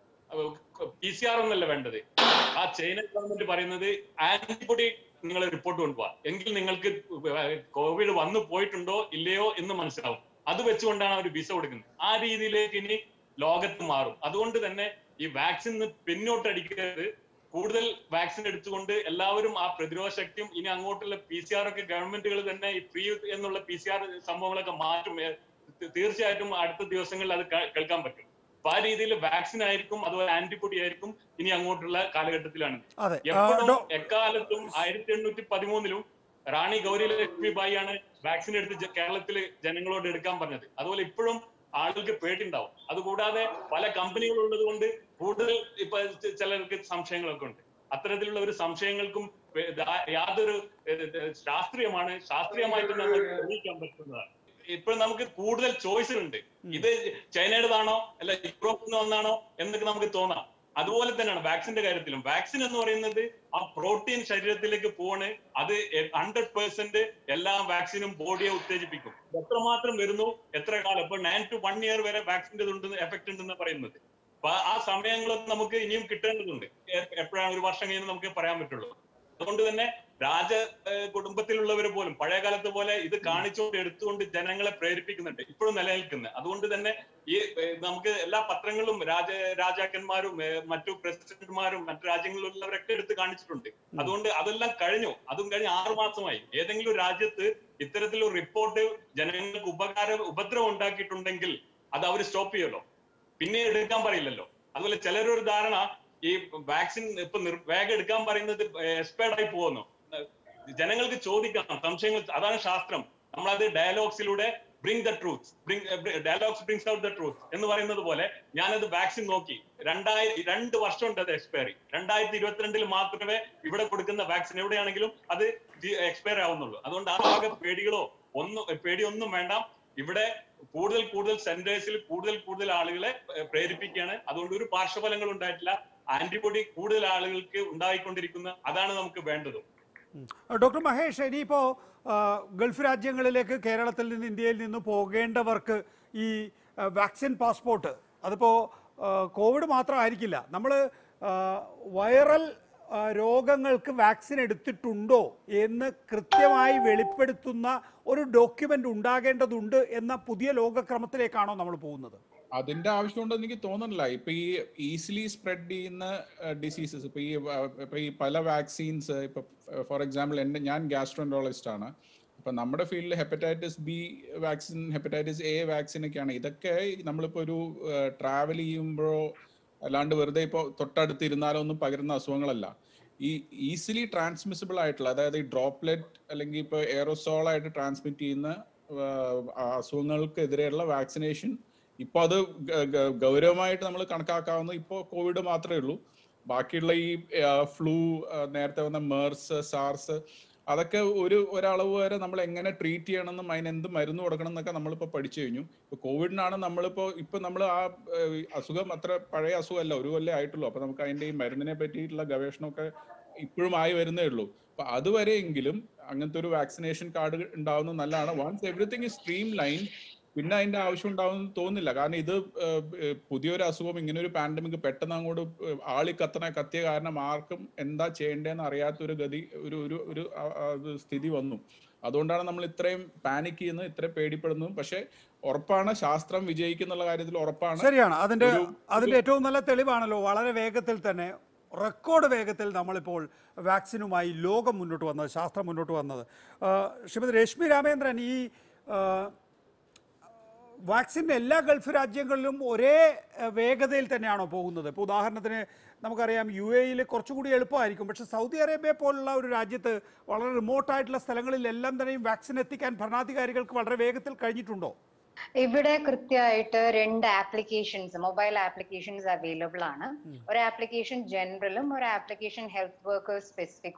പി സി ആർ ഒന്നല്ല വേണ്ടത് ആ ചൈന ഗവൺമെന്റ് പറയുന്നത് ആന്റിബോഡി നിങ്ങൾ റിപ്പോർട്ട് കൊണ്ടുപോവാ എങ്കിൽ നിങ്ങൾക്ക് കോവിഡ് വന്നു പോയിട്ടുണ്ടോ ഇല്ലയോ എന്ന് മനസ്സിലാവും അത് വെച്ചുകൊണ്ടാണ് അവർ വിസ കൊടുക്കുന്നത് ആ രീതിയിലേക്ക് ഇനി ലോകത്ത് മാറും അതുകൊണ്ട് തന്നെ ഈ വാക്സിൻ പിന്നോട്ടടിക്കരുത് കൂടുതൽ വാക്സിൻ എടുത്തുകൊണ്ട് എല്ലാവരും ആ പ്രതിരോധ ശക്തിയും ഇനി അങ്ങോട്ടുള്ള പി സി ആർ ഒക്കെ ഗവൺമെന്റുകൾ തന്നെ ഈ ഫ്രീ എന്നുള്ള പി സി ആർ സംഭവങ്ങളൊക്കെ മാറ്റും ഏ, തീ- തീർച്ചയായിട്ടും അടുത്ത ദിവസങ്ങളിൽ അത് കേ- കേൾക്കാൻ പറ്റും അപ്പൊ ആ രീതിയിൽ വാക്സിൻ ആയിരിക്കും അതുപോലെ ആന്റിബോഡി ആയിരിക്കും ഇനി അങ്ങോട്ടുള്ള കാലഘട്ടത്തിലാണ് അതെ ആ, എപ്പോഴും ഡോ- എക്കാലത്തും ആയിരത്തി എണ്ണൂറ്റി പതിമൂന്നിലും റാണി ഗൗരി ലക്ഷ്മി ബായിയാണ് വാക്സിൻ എടുത്ത് ജ- കേരളത്തില് ജനങ്ങളോട് എടുക്കാൻ പറഞ്ഞത് അതുപോലെ ഇപ്പോഴും ആളുകൾക്ക് പേടിണ്ടാവും അതുകൂടാതെ പല കമ്പനികൾ ഉള്ളത് കൊണ്ട് കൂടുതൽ ഇപ്പൊ ച- ചിലർക്ക് സംശയങ്ങളൊക്കെ ഉണ്ട് അത്തരത്തിലുള്ള ഒരു സംശയങ്ങൾക്കും വേ- ദാ- യാതൊരു ഏഹ്, ഏഹ്, ശാസ്ത്രീയമാണ് ശാസ്ത്രീയമായിട്ട് നമ്മൾ തെളിയിക്കാൻ പറ്റുന്നതാണ് ഇപ്പോൾ നമുക്ക് കൂടുതൽ ചോയ്സ് ഉണ്ട് ഇത് ചൈനയുടേതാണോ അല്ല യൂറോപ്പിൽ നിന്ന് വന്നാണോ എന്നൊക്കെ നമുക്ക് തോന്നാം അതുപോലെ തന്നെയാണ് വാക്സിന്റെ കാര്യത്തിലും വാക്സിൻ എന്ന് പറയുന്നത് ആ പ്രോട്ടീൻ ശരീരത്തിലേക്ക് പോണ് അത് ഹൺഡ്രഡ് പെർസെന്റ് എല്ലാ വാക്സിനും ബോഡിയെ ഉത്തേജിപ്പിക്കും എത്രമാത്രം വരുന്നു എത്ര കാലം ഇപ്പൊ നയൻ ടു വൺ ഇയർ വരെ വാക്സിന്റെ ഉണ്ട് എഫക്ട് ഉണ്ടെന്ന് പറയുന്നത് അപ്പൊ ആ സമയങ്ങളൊക്കെ നമുക്ക് ഇനിയും കിട്ടേണ്ടതുണ്ട് എ- എപ്പോഴാണ് ഒരു വർഷം കഴിഞ്ഞ് നമുക്ക് പറയാൻ പറ്റുള്ളൂ അതുകൊണ്ട് തന്നെ രാജ ഏഹ് കുടുംബത്തിലുള്ളവർ പോലും പഴയ കാലത്ത് പോലെ ഇത് കാണിച്ചുകൊണ്ട് എടുത്തുകൊണ്ട് ജനങ്ങളെ പ്രേരിപ്പിക്കുന്നുണ്ട് ഇപ്പോഴും നിലനിൽക്കുന്നത് അതുകൊണ്ട് തന്നെ ഈ ഏഹ് നമുക്ക് എല്ലാ പത്രങ്ങളും രാജ രാജാക്കന്മാരും ഏഹ് മറ്റു പ്രസിഡന്റുമാരും മറ്റു രാജ്യങ്ങളിലുള്ളവരൊക്കെ എടുത്ത് കാണിച്ചിട്ടുണ്ട് അതുകൊണ്ട് അതെല്ലാം കഴിഞ്ഞു അതും കഴിഞ്ഞ് ആറു മാസമായി ഏതെങ്കിലും ഒരു രാജ്യത്ത് ഇത്തരത്തിലൊരു റിപ്പോർട്ട് ജനങ്ങൾക്ക് ഉപകാരം ഉപദ്രവം ഉണ്ടാക്കിയിട്ടുണ്ടെങ്കിൽ അത് അവർ സ്റ്റോപ്പ് ചെയ്യുമല്ലോ പിന്നെ എടുക്കാൻ പറയില്ലല്ലോ അതുപോലെ ചിലരൊരു ധാരണ ഈ വാക്സിൻ ഇപ്പൊ നിർ- വേഗം എടുക്കാൻ പറയുന്നത് എക്സ്പയർഡ് ആയി പോകുന്നു ജനങ്ങൾക്ക് ചോദിക്കണം സംശയങ്ങൾ അതാണ് ശാസ്ത്രം നമ്മളത് ഡയലോഗ്സിലൂടെ bring the truth dialogues brings out the truth എന്ന് പറയുന്നത് പോലെ ഞാനത് വാക്സിൻ നോക്കി രണ്ടായിരം രണ്ട് വർഷം ഉണ്ട് അത് എക്സ്പയറി രണ്ടായിരത്തി ഇരുപത്തിരണ്ടിൽ മാത്രമേ ഇവിടെ കൊടുക്കുന്ന വാക്സിൻ എവിടെയാണെങ്കിലും അത് എക്സ്പയർ ആവുന്നുള്ളൂ അതുകൊണ്ട് ആ വക പേടികളോ ഒന്നും പേടിയൊന്നും വേണ്ട ഇവിടെ കൂടുതൽ കൂടുതൽ സെന്റേഴ്സിൽ കൂടുതൽ കൂടുതൽ ആളുകളെ ഏഹ്, പ്രേരിപ്പിക്കുകയാണ് അതുകൊണ്ട് ഒരു പാർശ്വഫലങ്ങൾ ഉണ്ടായിട്ടില്ല ആന്റിബോഡി കൂടുതൽ ആളുകൾക്ക് ഉണ്ടായിക്കൊണ്ടിരിക്കുന്ന അതാണ് നമുക്ക് വേണ്ടത് ഉം. ഡോക്ടർ മഹേഷ് ഇനിയിപ്പോ ആ, ഗൾഫ് രാജ്യങ്ങളിലേക്ക് കേരളത്തിൽ നിന്ന് ഇന്ത്യയിൽ നിന്ന് പോകേണ്ടവർക്ക് ഈ ആ, വാക്സിൻ പാസ്പോർട്ട് അതിപ്പോ ആ, കോവിഡ് മാത്രമായിരിക്കില്ല നമ്മൾ വൈറൽ ആ, രോഗങ്ങൾക്ക് വാക്സിൻ എടുത്തിട്ടുണ്ടോ എന്ന് കൃത്യമായി വെളിപ്പെടുത്തുന്ന ഒരു ഡോക്യുമെന്റ് ഉണ്ടാകേണ്ടതുണ്ട് എന്ന പുതിയ ലോകക്രമത്തിലേക്കാണോ നമ്മൾ പോകുന്നത് അതിന്റെ ആവശ്യമുണ്ടെന്ന് എനിക്ക് തോന്നുന്നില്ല ഇപ്പൊ ഈ ഈസിലി സ്പ്രെഡ് ചെയ്യുന്ന ഡിസീസസ് ഇപ്പൊ ഈ വ- ഇപ്പൊ ഈ പല വാക്സിൻസ് ഇപ്പൊ ഫോർ എക്സാമ്പിൾ എന്റെ ഞാൻ ഗ്യാസ്ട്രോൻട്രോളജിസ്റ്റ് ആണ് ഇപ്പൊ നമ്മുടെ ഫീൽഡിൽ hepatitis B vaccine hepatitis A vaccine ഒക്കെയാണ് ഇതൊക്കെ നമ്മളിപ്പോ ഒരു ട്രാവൽ ചെയ്യുമ്പോഴോ അല്ലാണ്ട് വെറുതെ ഇപ്പോൾ തൊട്ടടുത്ത് ഇരുന്നാലോ ഒന്നും പകരുന്ന അസുഖങ്ങളല്ല ഈ ഈസിലി ട്രാൻസ്മിസിബിൾ ആയിട്ടുള്ള അതായത് ഈ ഡ്രോപ്ലെറ്റ് അല്ലെങ്കിൽ ഇപ്പോൾ എയറോസോൾ ആയിട്ട് ട്രാൻസ്മിറ്റ് ചെയ്യുന്ന ആ, അസുഖങ്ങൾക്കെതിരെയുള്ള വാക്സിനേഷൻ ഇപ്പോൾ അത് ഗ- ഗ- ഗൗരവമായിട്ട് നമ്മൾ കണക്കാക്കാവുന്ന ഇപ്പോൾ കോവിഡ് മാത്രമേ ഉള്ളൂ ബാക്കിയുള്ള ഈ ഫ്ലൂ നേരത്തെ വന്ന മേഴ്സ് സാർസ് അതൊക്കെ ഒരു ഒരളവ് വരെ നമ്മൾ എങ്ങനെ ട്രീറ്റ് ചെയ്യണമെന്നും അതിന് എന്ത് മരുന്ന് കൊടുക്കണം എന്നൊക്കെ നമ്മളിപ്പോൾ പഠിച്ചു കഴിഞ്ഞു ഇപ്പൊ കോവിഡിനാണ് നമ്മളിപ്പോൾ ഇപ്പൊ നമ്മൾ ആ ഏഹ്, അസുഖം അത്ര പഴയ അസുഖമല്ല ഒരു കൊല്ലം ആയിട്ടുള്ളൂ അപ്പൊ നമുക്ക് അതിന്റെ ഈ മരുന്നിനെ പറ്റിയിട്ടുള്ള ഗവേഷണമൊക്കെ ഇപ്പോഴും ആയി വരുന്നേ ഉള്ളൂ അപ്പൊ അതുവരെയെങ്കിലും അങ്ങനത്തെ ഒരു വാക്സിനേഷൻ കാർഡ് ഉണ്ടാവുന്നത് നല്ലതാണ് once everything is streamline പിന്നെ അതിന്റെ ആവശ്യം ഉണ്ടാവുമെന്ന് തോന്നുന്നില്ല കാരണം ഇത് ഏഹ്, ഏഹ്, പുതിയൊരു അസുഖം ഇങ്ങനെ ഒരു പാൻഡമിക് പെട്ടെന്ന് അങ്ങോട്ട് ഏഹ്, ആളി കത്തണ കത്തിയ കാരണം ആർക്കും എന്താ ചെയ്യേണ്ടതെന്ന് അറിയാത്ത ഒരു ഗതി ഒരു ഒരു ഒരു ആ- ആ ഒരു സ്ഥിതി വന്നു അതുകൊണ്ടാണ് നമ്മൾ ഇത്രയും പാനിക് ചെയ്യുന്നത് ഇത്രയും പേടിപ്പെടുന്നതും പക്ഷെ ഉറപ്പാണ് ശാസ്ത്രം വിജയിക്കുന്നുള്ള കാര്യത്തിൽ ഉറപ്പാണ് ശരിയാണ് അതിന്റെ ഒരു- അതിന്റെ ഏറ്റവും നല്ല തെളിവാണല്ലോ വളരെ വേഗത്തിൽ തന്നെ റെക്കോർഡ് വേഗത്തിൽ നമ്മളിപ്പോൾ വാക്സിനുമായി ലോകം മുന്നോട്ട് വന്നത് ശാസ്ത്രം മുന്നോട്ട് വന്നത് ആ, ശ്രീമതി രശ്മി രാമേന്ദ്രൻ ഈ ആ, വാക്സിൻ എല്ലാ ഗൾഫ് രാജ്യങ്ങളിലും ഒരേ ആ, വേഗതയിൽ തന്നെയാണോ പോകുന്നത് ഇപ്പോൾ ഉദാഹരണത്തിന് നമുക്കറിയാം യു എയിൽ കുറച്ചുകൂടി എളുപ്പമായിരിക്കും പക്ഷേ സൗദി അറേബ്യ പോലുള്ള ഒരു രാജ്യത്ത് വളരെ റിമോട്ടായിട്ടുള്ള സ്ഥലങ്ങളിലെല്ലാം തന്നെയും വാക്സിൻ എത്തിക്കാൻ ഭരണാധികാരികൾക്ക് വളരെ വേഗത്തിൽ കഴിഞ്ഞിട്ടുണ്ടോ ഇവിടെ കൃത്യമായിട്ട് രണ്ട് ആപ്ലിക്കേഷൻസ് മൊബൈൽ ആപ്ലിക്കേഷൻസ് അവൈലബിൾ ആണ് ഒരു ആപ്ലിക്കേഷൻ ജനറലും ഒരു ആപ്ലിക്കേഷൻ ഹെൽത്ത് വർക്കേഴ്സ് സ്പെസിഫിക്കും ആണ്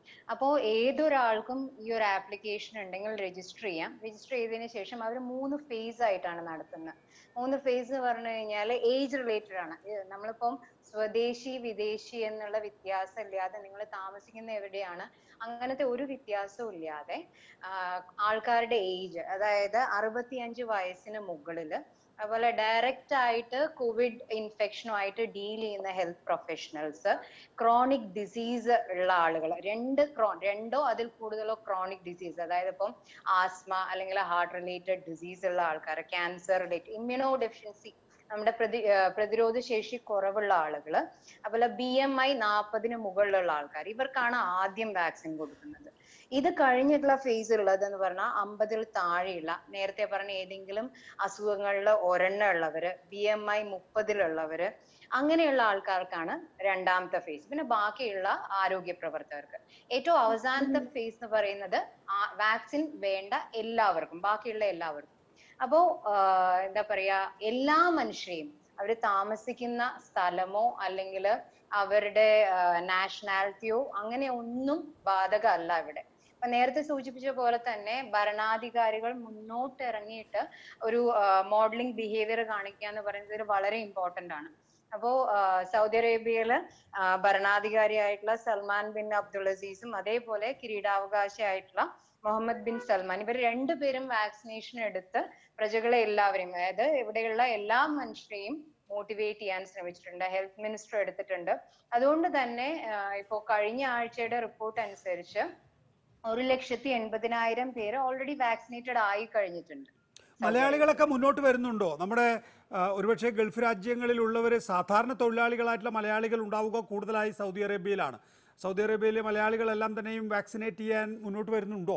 അപ്പോൾ ഏതൊരാൾക്കും ഈ ഒരു ആപ്ലിക്കേഷൻ ഉണ്ടെങ്കിൽ രജിസ്റ്റർ ചെയ്യാം രജിസ്റ്റർ ചെയ്തതിന് ശേഷം അവർ മൂന്ന് ഫേസ് ആയിട്ടാണ് നടത്തുന്നത് മൂന്ന് ഫേസ് എന്ന് പറഞ്ഞു കഴിഞ്ഞാൽ ഏജ് റിലേറ്റഡ് ആണ് ഇത് നമ്മളിപ്പം സ്വദേശി വിദേശി എന്നുള്ള വ്യത്യാസം ഇല്ലാതെ നിങ്ങൾ താമസിക്കുന്ന എവിടെയാണ് അങ്ങനത്തെ ഒരു വ്യത്യാസവും ഇല്ലാതെ ആഹ് ആൾക്കാരുടെ ഏജ് അതായത് അറുപത്തിയഞ്ച് വയസ്സിന് മുകളില് അതുപോലെ ഡയറക്റ്റ് ആയിട്ട് കോവിഡ് ഇൻഫെക്ഷനുമായിട്ട് ഡീൽ ചെയ്യുന്ന ഹെൽത്ത് പ്രൊഫഷണൽസ് ക്രോണിക് ഡിസീസ് ഉള്ള ആളുകൾ രണ്ട് ക്രോ രണ്ടോ അതിൽ കൂടുതലോ ക്രോണിക് ഡിസീസ് അതായത് ഇപ്പം ആസ്മ അല്ലെങ്കിൽ ഹാർട്ട് റിലേറ്റഡ് ഡിസീസ് ഉള്ള ആൾക്കാർ ക്യാൻസർ റിലേറ്റഡ് ഇമ്മ്യൂണോ ഡെഫിഷ്യൻസി നമ്മുടെ പ്രതി ആഹ് പ്രതിരോധ ശേഷി കുറവുള്ള ആളുകൾ അതുപോലെ ബി എം ഐ നാൽപ്പതിന് മുകളിലുള്ള ആൾക്കാർ ഇവർക്കാണ് ആദ്യം വാക്സിൻ കൊടുക്കുന്നത് ഇത് കഴിഞ്ഞിട്ടുള്ള ഫേസ് ഉള്ളത് എന്ന് പറഞ്ഞാൽ അമ്പതിൽ താഴെയുള്ള നേരത്തെ പറഞ്ഞ ഏതെങ്കിലും അസുഖങ്ങളിൽ ഒരെണ്ണം ഉള്ളവര് ബി എം ഐ മുപ്പതിലുള്ളവര് അങ്ങനെയുള്ള ആൾക്കാർക്കാണ് രണ്ടാമത്തെ ഫേസ് പിന്നെ ബാക്കിയുള്ള ആരോഗ്യ പ്രവർത്തകർക്ക് ഏറ്റവും അവസാനത്തെ ഫേസ് എന്ന് പറയുന്നത് വാക്സിൻ വേണ്ട എല്ലാവർക്കും ബാക്കിയുള്ള എല്ലാവർക്കും അപ്പോ ആഹ് എന്താ പറയാ എല്ലാ മനുഷ്യരെയും അവര് താമസിക്കുന്ന സ്ഥലമോ അല്ലെങ്കിൽ അവരുടെ നാഷണാലിറ്റിയോ അങ്ങനെ ഒന്നും ബാധകമല്ല ഇവിടെ അപ്പൊ നേരത്തെ സൂചിപ്പിച്ച പോലെ തന്നെ ഭരണാധികാരികൾ മുന്നോട്ട് ഇറങ്ങിയിട്ട് ഒരു മോഡലിംഗ് ബിഹേവിയർ കാണിക്കുക എന്ന് പറയുന്നത് ഇത് വളരെ ഇമ്പോർട്ടന്റ് ആണ് അപ്പോ ആഹ് സൗദി അറേബ്യയില് ആഹ് ഭരണാധികാരിയായിട്ടുള്ള സൽമാൻ ബിൻ അബ്ദുൾ അസീസും അതേപോലെ കിരീടാവകാശിയായിട്ടുള്ള മുഹമ്മദ് ബിൻ സൽമാൻ ഇവർ രണ്ടുപേരും വാക്സിനേഷൻ എടുത്ത് പ്രജകളെ എല്ലാവരെയും അതായത് ഇവിടെയുള്ള എല്ലാ മനുഷ്യരെയും മോട്ടിവേറ്റ് ചെയ്യാൻ ശ്രമിച്ചിട്ടുണ്ട് ഹെൽത്ത് മിനിസ്റ്റർ എടുത്തിട്ടുണ്ട് അതുകൊണ്ട് തന്നെ ആഹ് ഇപ്പോ കഴിഞ്ഞ ആഴ്ചയുടെ റിപ്പോർട്ട് അനുസരിച്ച് ഒരു ലക്ഷത്തി എൺപതിനായിരം പേര് ഓൾറെഡി വാക്സിനേറ്റഡ് ആയി കഴിഞ്ഞിട്ടുണ്ട് മലയാളികളൊക്കെ മുന്നോട്ട് വരുന്നുണ്ടോ നമ്മുടെ ആ, ഒരുപക്ഷെ ഗൾഫ് രാജ്യങ്ങളിലുള്ളവർ സാധാരണ തൊഴിലാളികളായിട്ടുള്ള മലയാളികൾ ഉണ്ടാവുക കൂടുതലായി സൗദി അറേബ്യയിലാണ് സൗദി അറേബ്യയിലെ മലയാളികളെല്ലാം തന്നെയും വാക്സിനേറ്റ് ചെയ്യാൻ മുന്നോട്ട് വരുന്നുണ്ടോ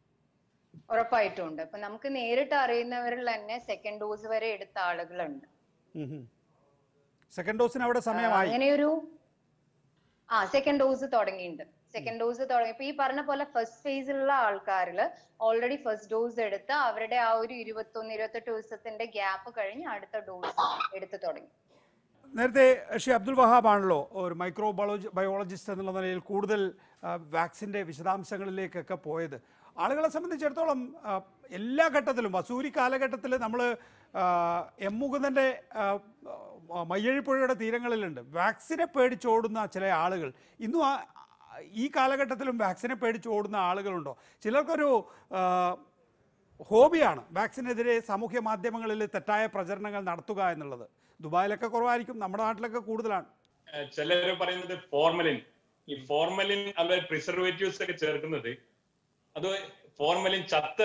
ഉറപ്പായിട്ടും ഉണ്ട് ഇപ്പൊ നമുക്ക് നേരിട്ട് അറിയുന്നവരിൽ തന്നെ സെക്കൻഡ് ഡോസ് വരെ എടുത്ത ആളുകളുണ്ട് സെക്കൻഡ് ഡോസിന് അവിടെ സമയമായി അങ്ങനെയൊരു ആ സെക്കൻഡ് ഡോസ് തുടങ്ങിയിട്ടുണ്ട് സെക്കൻഡ് ഡോസ് തുടങ്ങി ഇപ്പൊ ഈ പറഞ്ഞ പോലെ ഫസ്റ്റ് ഫേസിലുള്ള ആൾക്കാരില് ഓൾറെഡി ഫസ്റ്റ് ഡോസ് എടുത്ത് അവരുടെ ആ ഒരു ഇരുപത്തൊന്ന് ഇരുപത്തെട്ട് ദിവസത്തിന്റെ ഗ്യാപ്പ് കഴിഞ്ഞ് അടുത്ത ഡോസ് എടുത്ത് തുടങ്ങി നേരത്തെ ഷി അബ്ദുൽ വഹാബ് ആണല്ലോ ഒരു മൈക്രോ ബയോളജി ബയോളജിസ്റ്റ് എന്നുള്ള നിലയിൽ കൂടുതൽ ആ, വാക്സിൻ്റെ വിശദാംശങ്ങളിലേക്കൊക്കെ പോയത് ആളുകളെ സംബന്ധിച്ചിടത്തോളം ആ, എല്ലാ ഘട്ടത്തിലും വസൂരി കാലഘട്ടത്തിൽ നമ്മൾ എം മുകുന്ദൻ്റെ ആ, ആ, മയ്യഴിപ്പുഴയുടെ തീരങ്ങളിലുണ്ട് വാക്സിനെ പേടിച്ചോടുന്ന ചില ആളുകൾ ഇന്നും ആ ഈ കാലഘട്ടത്തിലും വാക്സിനെ പേടിച്ച് ഓടുന്ന ആളുകളുണ്ടോ ചിലർക്കൊരു ആ, ഹോബിയാണ് വാക്സിനെതിരെ സാമൂഹ്യ മാധ്യമങ്ങളിൽ തെറ്റായ പ്രചരണങ്ങൾ നടത്തുക എന്നുള്ളത് ദുബായിലൊക്കെ കുറവായിരിക്കും നമ്മുടെ നാട്ടിലൊക്കെ കൂടുതലാണ് ഏഹ് ചിലര് പറയുന്നത് ഫോർമലിൻ ഈ ഫോർമലിൻ അതുപോലെ പ്രിസർവേറ്റീവ്സ് ഒക്കെ ചേർക്കുന്നത് അത് ഫോർമലിൻ ചത്ത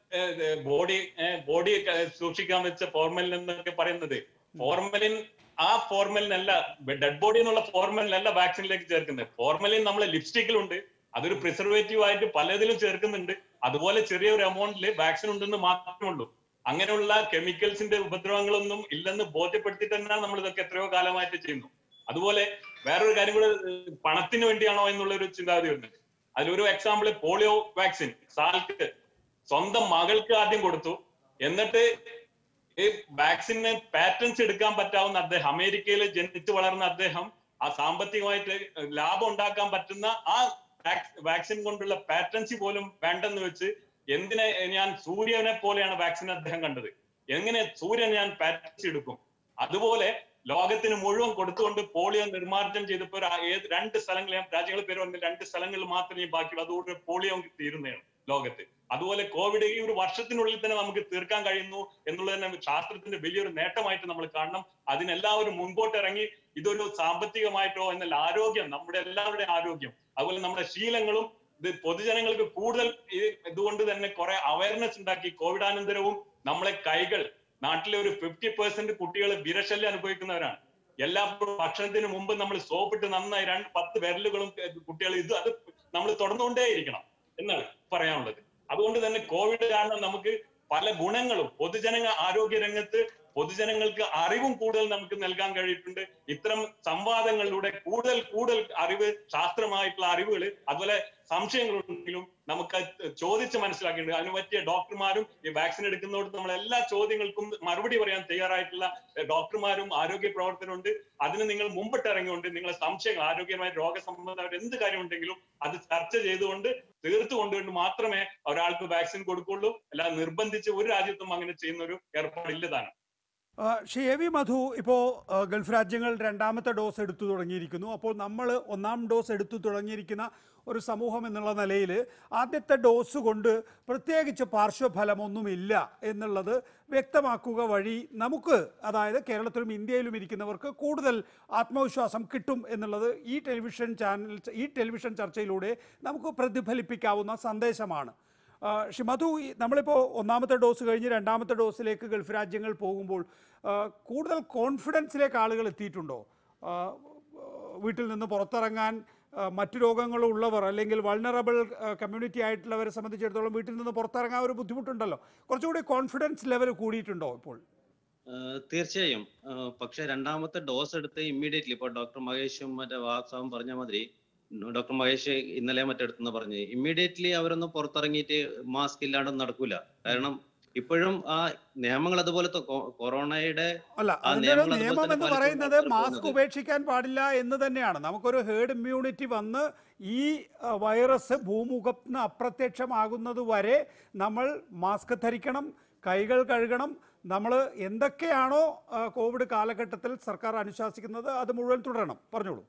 ബോഡി ബോഡി സൂക്ഷിക്കാൻ വെച്ച ഫോർമലിൻ എന്നൊക്കെ പറയുന്നത് ഫോർമലിൻ ആ ഫോർമലിൻ അല്ല ഡെഡ് ബോഡി എന്നുള്ള ഫോർമലിൻ അല്ല വാക്സിനിലേക്ക് ചേർക്കുന്നത് ഫോർമലിൻ നമ്മളെ ലിപ്സ്റ്റിക്കിലുണ്ട് അതൊരു പ്രിസർവേറ്റീവ് ആയിട്ട് പലതിലും ചേർക്കുന്നുണ്ട് അതുപോലെ ചെറിയൊരു എമൗണ്ടിൽ വാക്സിൻ ഉണ്ടെന്ന് മാത്രമേ ഉള്ളൂ അങ്ങനെയുള്ള കെമിക്കൽസിന്റെ ഉപദ്രവങ്ങളൊന്നും ഇല്ലെന്ന് ബോധ്യപ്പെടുത്തി തന്നെയാണ് നമ്മൾ ഇതൊക്കെ എത്രയോ കാലമായിട്ട് ചെയ്യുന്നു അതുപോലെ വേറൊരു കാര്യം കൂടെ ഏഹ് പണത്തിന് വേണ്ടിയാണോ എന്നുള്ള ഒരു ചിന്താഗതി വരുന്നുണ്ട് അതിലൊരു എക്സാമ്പിൾ പോളിയോ വാക്സിൻ സാൽക്ക് സ്വന്തം മകൾക്ക് ആദ്യം കൊടുത്തു എന്നിട്ട് ഈ വാക്സിന് പാറ്റൻസ് എടുക്കാൻ പറ്റാവുന്ന അദ്ദേഹം അമേരിക്കയിൽ ജനിച്ചു വളർന്ന അദ്ദേഹം ആ സാമ്പത്തികമായിട്ട് ലാഭം ഉണ്ടാക്കാൻ പറ്റുന്ന ആ വാക്സിൻ കൊണ്ടുള്ള പാറ്റൻസി പോലും വേണ്ടെന്ന് വെച്ച് എന്തിനെ ഞാൻ സൂര്യനെ പോലെയാണ് വാക്സിൻ അദ്ദേഹം കണ്ടത് എങ്ങനെ സൂര്യൻ ഞാൻ പാറ്റൻസി എടുക്കും അതുപോലെ ലോകത്തിന് മുഴുവൻ കൊടുത്തുകൊണ്ട് പോളിയോ നിർമ്മാർജ്ജനം ചെയ്തപ്പോൾ ഒരു ആ- ഏത് രണ്ട് സ്ഥലങ്ങൾ ഞാൻ രാജ്യങ്ങൾ പേര് പറഞ്ഞ രണ്ട് സ്ഥലങ്ങളിൽ മാത്രമേ ബാക്കിയുള്ളൂ അതുകൊണ്ട് പോളിയോ തീരുന്നതാണ് ലോകത്ത് അതുപോലെ കോവിഡ് ഈ ഒരു വർഷത്തിനുള്ളിൽ തന്നെ നമുക്ക് തീർക്കാൻ കഴിയുന്നു എന്നുള്ളത് തന്നെ ശാസ്ത്രത്തിന്റെ വലിയൊരു നേട്ടമായിട്ട് നമ്മൾ കാണണം അതിനെല്ലാവരും മുൻപോട്ട് ഇറങ്ങി ഇതൊരു സാമ്പത്തികമായിട്ടോ എന്നല്ല ആരോഗ്യം നമ്മുടെ എല്ലാവരുടെയും ആരോഗ്യം അതുപോലെ നമ്മുടെ ശീലങ്ങളും ഇത് പൊതുജനങ്ങൾക്ക് കൂടുതൽ ഈ ഇതുകൊണ്ട് തന്നെ കുറെ അവയർനെസ് ഉണ്ടാക്കി കോവിഡാനന്തരവും നമ്മളെ കൈകൾ നാട്ടിലെ ഒരു ഫിഫ്റ്റി പെർസെന്റ് കുട്ടികൾ വിരശല്യം അനുഭവിക്കുന്നവരാണ് എല്ലാ ഭക്ഷണത്തിന് മുമ്പ് നമ്മൾ സോപ്പിട്ട് നന്നായി രണ്ട് പത്ത് വിരലുകളും കുട്ടികൾ ഇത് അത് നമ്മൾ തുടർന്നുകൊണ്ടേയിരിക്കണം എന്നാണ് പറയാനുള്ളത് അതുകൊണ്ട് തന്നെ കോവിഡ് കാരണം നമുക്ക് പല ഗുണങ്ങളും പൊതുജന ആരോഗ്യ രംഗത്ത് പൊതുജനങ്ങൾക്ക് അറിവും കൂടുതൽ നമുക്ക് നൽകാൻ കഴിയിട്ടുണ്ട് ഇത്തരം സംവാദങ്ങളിലൂടെ കൂടുതൽ കൂടുതൽ അറിവ് ശാസ്ത്രമായിട്ടുള്ള അറിവുകൾ അതുപോലെ സംശയങ്ങളുണ്ടെങ്കിലും നമുക്ക് അത് ചോദിച്ച് മനസ്സിലാക്കിയിട്ടുണ്ട് അതിന് പറ്റിയ ഡോക്ടർമാരും ഈ വാക്സിൻ എടുക്കുന്നതോട് നമ്മൾ എല്ലാ ചോദ്യങ്ങൾക്കും മറുപടി പറയാൻ തയ്യാറായിട്ടുള്ള എഹ്, ഡോക്ടർമാരും ആരോഗ്യ പ്രവർത്തനമുണ്ട് അതിന് നിങ്ങൾ മുമ്പിട്ട് ഇറങ്ങിക്കൊണ്ട് നിങ്ങളെ സംശയങ്ങൾ ആരോഗ്യമായ രോഗസംബന്ധമായിട്ട് എന്ത് കാര്യമുണ്ടെങ്കിലും അത് ചർച്ച ചെയ്തുകൊണ്ട് തീർത്തു കൊണ്ടുകൊണ്ട് മാത്രമേ ഒരാൾക്ക് വാക്സിൻ കൊടുക്കുള്ളൂ അല്ലാതെ നിർബന്ധിച്ച് ഒരു രാജ്യത്തും അങ്ങനെ ചെയ്യുന്ന ഒരു ഏർപ്പാടില്ലതാണ് ആ, ശ്രീ എ വി മധു ഇപ്പോൾ ഗൾഫ് രാജ്യങ്ങൾ രണ്ടാമത്തെ ഡോസ് എടുത്തു തുടങ്ങിയിരിക്കുന്നു അപ്പോൾ നമ്മൾ ഒന്നാം ഡോസ് എടുത്തു തുടങ്ങിയിരിക്കുന്ന ഒരു സമൂഹം എന്നുള്ള നിലയിൽ ആദ്യത്തെ ഡോസ് കൊണ്ട് പ്രത്യേകിച്ച് പാർശ്വഫലമൊന്നുമില്ല എന്നുള്ളത് വ്യക്തമാക്കുക വഴി നമുക്ക് അതായത് കേരളത്തിലും ഇന്ത്യയിലും ഇരിക്കുന്നവർക്ക് കൂടുതൽ ആത്മവിശ്വാസം കിട്ടും എന്നുള്ളത് ഈ ടെലിവിഷൻ ചാനൽ ഈ ടെലിവിഷൻ ചർച്ചയിലൂടെ നമുക്ക് പ്രതിഫലിപ്പിക്കാവുന്ന സന്ദേശമാണ് ആ, ശ്രീ മധു ഈ നമ്മളിപ്പോൾ ഒന്നാമത്തെ ഡോസ് കഴിഞ്ഞ് രണ്ടാമത്തെ ഡോസിലേക്ക് ഗൾഫ് രാജ്യങ്ങൾ പോകുമ്പോൾ ആ, കൂടുതൽ കോൺഫിഡൻസിലേക്ക് ആളുകൾ എത്തിയിട്ടുണ്ടോ ആ, വീട്ടിൽ നിന്ന് പുറത്തിറങ്ങാൻ ആ, മറ്റു രോഗങ്ങളുള്ളവർ അല്ലെങ്കിൽ വൾണറബിൾ കമ്മ്യൂണിറ്റി ആയിട്ടുള്ളവരെ സംബന്ധിച്ചിടത്തോളം വീട്ടിൽ നിന്ന് പുറത്തിറങ്ങാൻ ഒരു ബുദ്ധിമുട്ടുണ്ടല്ലോ കുറച്ചുകൂടി കോൺഫിഡൻസ് ലെവൽ കൂടിയിട്ടുണ്ടോ ഇപ്പോൾ ആഹ് തീർച്ചയായും ആഹ് പക്ഷെ രണ്ടാമത്തെ ഡോസ് എടുത്ത് ഇമ്മീഡിയറ്റ്ലി ഇപ്പൊ ഡോക്ടർ മഹേഷും മറ്റേ വാക്സാവും പറഞ്ഞ മാതിരി ഡോക്ടർ മഹേഷ് ഇന്നലെ മറ്റെടുത്തെന്ന് പറഞ്ഞ് ഇമ്മീഡിയറ്റ്ലി അവരൊന്നും പുറത്തിറങ്ങിയിട്ട് മാസ്ക് ഇല്ലാണ്ട് നടക്കൂല കാരണം ഇപ്പോഴും ആ നിയമങ്ങൾ അതുപോലത്തെ കൊ- കൊറോണയുടെ അല്ല ആ അതിന്റെ ഒരു നിയമങ്ങൾ അതുപോലെ നിയമം തന്നെ എന്ന് പാലിച്ചുകൊണ്ട് പറയുന്നത് ആൾക്കാർ മാസ്ക് പോകുന്നത്. ഉപേക്ഷിക്കാൻ പാടില്ല എന്ന് തന്നെയാണ് നമുക്കൊരു ഹേർഡ് ഇമ്മ്യൂണിറ്റി വന്ന് ഈ ആ, വൈറസ് ഭൂമുഖത്തിന് അപ്രത്യക്ഷമാകുന്നത് വരെ നമ്മൾ മാസ്ക് ധരിക്കണം കൈകൾ കഴുകണം നമ്മൾ എന്തൊക്കെയാണോ ആ, കോവിഡ് കാലഘട്ടത്തിൽ സർക്കാർ അനുശാസിക്കുന്നത് അത് മുഴുവൻ തുടരണം പറഞ്ഞോളൂ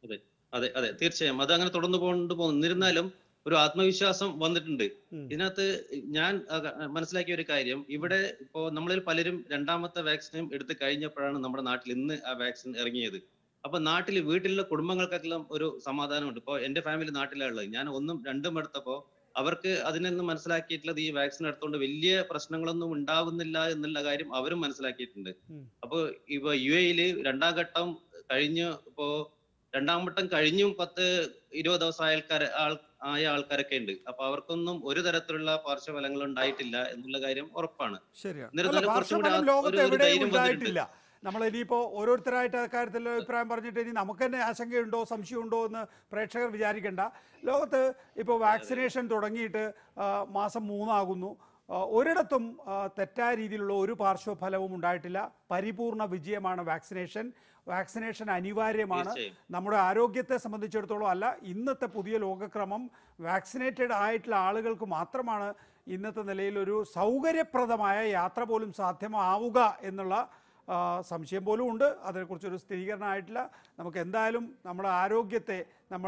അതെ അതെ തീർച്ചയായും അത് അങ്ങനെ തുടർന്ന് കൊണ്ടുപോകുന്നു എന്നിരുന്നാലും ഒരു ആത്മവിശ്വാസം വന്നിട്ടുണ്ട് ഉം. ഇതിനകത്ത് ഞാൻ അക- മനസ്സിലാക്കിയ ഒരു കാര്യം ഇവിടെ ഇപ്പോ നമ്മളിൽ പലരും രണ്ടാമത്തെ വാക്സിനും എടുത്ത് കഴിഞ്ഞപ്പോഴാണ് നമ്മുടെ നാട്ടിൽ ഇന്ന് ആ വാക്സിൻ ഇറങ്ങിയത് അപ്പൊ നാട്ടിൽ വീട്ടിലുള്ള കുടുംബങ്ങൾക്കെല്ലാം ഒരു സമാധാനമുണ്ട് ഇപ്പൊ എന്റെ ഫാമിലി നാട്ടിലാണ് ഉള്ളത് ഞാൻ ഒന്നും രണ്ടും എടുത്തപ്പോ അവർക്ക് അതിനൊന്നും മനസ്സിലാക്കിയിട്ടുള്ളത് ഈ വാക്സിൻ എടുത്തുകൊണ്ട് വലിയ പ്രശ്നങ്ങളൊന്നും ഉണ്ടാവുന്നില്ല എന്നുള്ള കാര്യം അവരും മനസ്സിലാക്കിയിട്ടുണ്ട് ഉം. അപ്പൊ ഇപ്പൊ യു എയില് രണ്ടാം ഘട്ടം കഴിഞ്ഞ് ഇപ്പോ രണ്ടാം ഘട്ടം കഴിഞ്ഞും പത്ത് ഇരുപത് ദിവസം ആൾക്കാർ ആൾ ആയ ആൾക്കാരൊക്കെ ഉണ്ട് അപ്പൊ അവർക്കൊന്നും ഒരു തരത്തിലുള്ള പാർശ്വഫലങ്ങൾ ഉണ്ടായിട്ടില്ല എന്നുള്ള കാര്യം ഉറപ്പാണ് ശരിയാണ് എന്നിരുന്നാലും അല്ല, കുറച്ചും കൂടി പാർശ്വഫലം ആ- ലോകത്ത് ഒരു- ഒരു എവിടെയും ധൈര്യം ഉണ്ടായിട്ടില്ല നമ്മൾ ഇനിയിപ്പോൾ ഓരോരുത്തരായിട്ട് അക്കാര്യത്തിൽ അഭിപ്രായം പറഞ്ഞിട്ട് ഇനി നമുക്ക് തന്നെ ആശങ്കയുണ്ടോ സംശയമുണ്ടോ എന്ന് പ്രേക്ഷകർ വിചാരിക്കേണ്ട ലോകത്ത് ഇപ്പോൾ വാക്സിനേഷൻ തുടങ്ങിയിട്ട് ആ, മാസം മൂന്നാകുന്നു ആ, ഒരിടത്തും ആ, തെറ്റായ രീതിയിലുള്ള ഒരു പാർശ്വഫലവും ഉണ്ടായിട്ടില്ല പരിപൂർണ വിജയമാണ് വാക്സിനേഷൻ വാക്സിനേഷൻ അനിവാര്യമാണ് തീർച്ചയായും നമ്മുടെ ആരോഗ്യത്തെ സംബന്ധിച്ചിടത്തോളം അല്ല ഇന്നത്തെ പുതിയ ലോകക്രമം വാക്സിനേറ്റഡ് ആയിട്ടുള്ള ആളുകൾക്ക് മാത്രമാണ് ഇന്നത്തെ നിലയിൽ ഒരു സൗകര്യപ്രദമായ യാത്ര പോലും സാധ്യമാവുക എന്നുള്ള ആ, സംശയം പോലും ഉണ്ട് അതിനെക്കുറിച്ചൊരു സ്ഥിരീകരണം ആയിട്ടില്ല നമുക്ക് എന്തായാലും നമ്മുടെ ആരോഗ്യത്തെ നമ്മൾ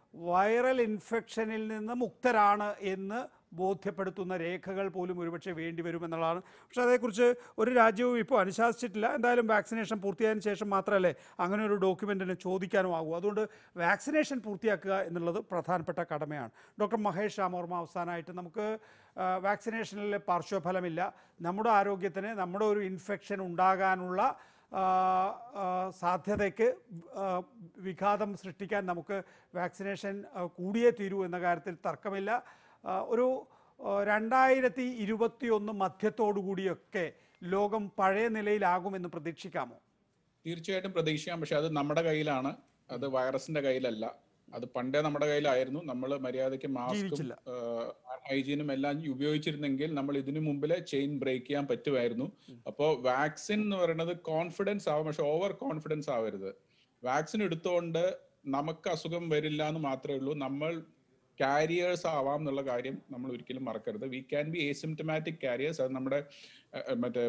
വൈറൽ ഇൻഫെക്ഷനിൽ നിന്ന് മുക്തരാണ് എന്ന് ബോധ്യപ്പെടുത്തുന്ന രേഖകൾ പോലും ഒരുപക്ഷെ വേണ്ടി വരുമെന്നുള്ളതാണ് പക്ഷേ അതേക്കുറിച്ച് ഒരു രാജ്യവും ഇപ്പോൾ അനുശാസിച്ചിട്ടില്ല എന്തായാലും വാക്സിനേഷൻ പൂർത്തിയായതിനു ശേഷം മാത്രമല്ലേ അങ്ങനെ ഒരു ഡോക്യുമെൻറ്റിന് ചോദിക്കാനും ആകൂ അതുകൊണ്ട് വാക്സിനേഷൻ പൂർത്തിയാക്കുക എന്നുള്ളത് പ്രധാനപ്പെട്ട കടമയാണ് ഡോക്ടർ മഹേഷ് രാമവർമ്മ അവസാനമായിട്ട് നമുക്ക് ആ, വാക്സിനേഷനിലെ പാർശ്വഫലമില്ല നമ്മുടെ ആരോഗ്യത്തിന് നമ്മുടെ ഒരു ഇൻഫെക്ഷൻ ഉണ്ടാകാനുള്ള ആ, ആ, സാധ്യതയ്ക്ക് ആ, വിഘാതം സൃഷ്ടിക്കാൻ നമുക്ക് വാക്സിനേഷൻ ആ, കൂടിയേ തീരൂ എന്ന കാര്യത്തിൽ തർക്കമില്ല ആ, ഒരു ആ, രണ്ടായിരത്തി ഇരുപത്തി ഒന്ന് മധ്യത്തോടുകൂടിയൊക്കെ ലോകം പഴയ നിലയിലാകുമെന്ന് പ്രതീക്ഷിക്കാമോ തീർച്ചയായിട്ടും പ്രതീക്ഷിക്കാം പക്ഷെ അത് നമ്മുടെ കയ്യിലാണ് അത് വൈറസിന്റെ കയ്യിലല്ല അത് പണ്ടേ നമ്മുടെ കയ്യിലായിരുന്നു നമ്മൾ മര്യാദയ്ക്ക് മാസ്കും ജീവിച്ചില്ല. ഹൈജീനും എല്ലാം ഉപയോഗിച്ചിരുന്നെങ്കിൽ നമ്മൾ ഇതിനു മുമ്പിലെ ചെയിൻ ബ്രേക്ക് ചെയ്യാൻ പറ്റുമായിരുന്നു അപ്പോൾ വാക്സിൻ എന്ന് പറയുന്നത് കോൺഫിഡൻസ് ആവും പക്ഷെ ഓവർ കോൺഫിഡൻസ് ആവരുത് വാക്സിൻ എടുത്തുകൊണ്ട് നമുക്ക് അസുഖം വരില്ല എന്ന് മാത്രമേ ഉള്ളൂ നമ്മൾ കാരിയേഴ്സ് ആവാം എന്നുള്ള കാര്യം നമ്മൾ ഒരിക്കലും മറക്കരുത് we can be asymptomatic carriers അത് നമ്മുടെ അഹ് അഹ് മറ്റേ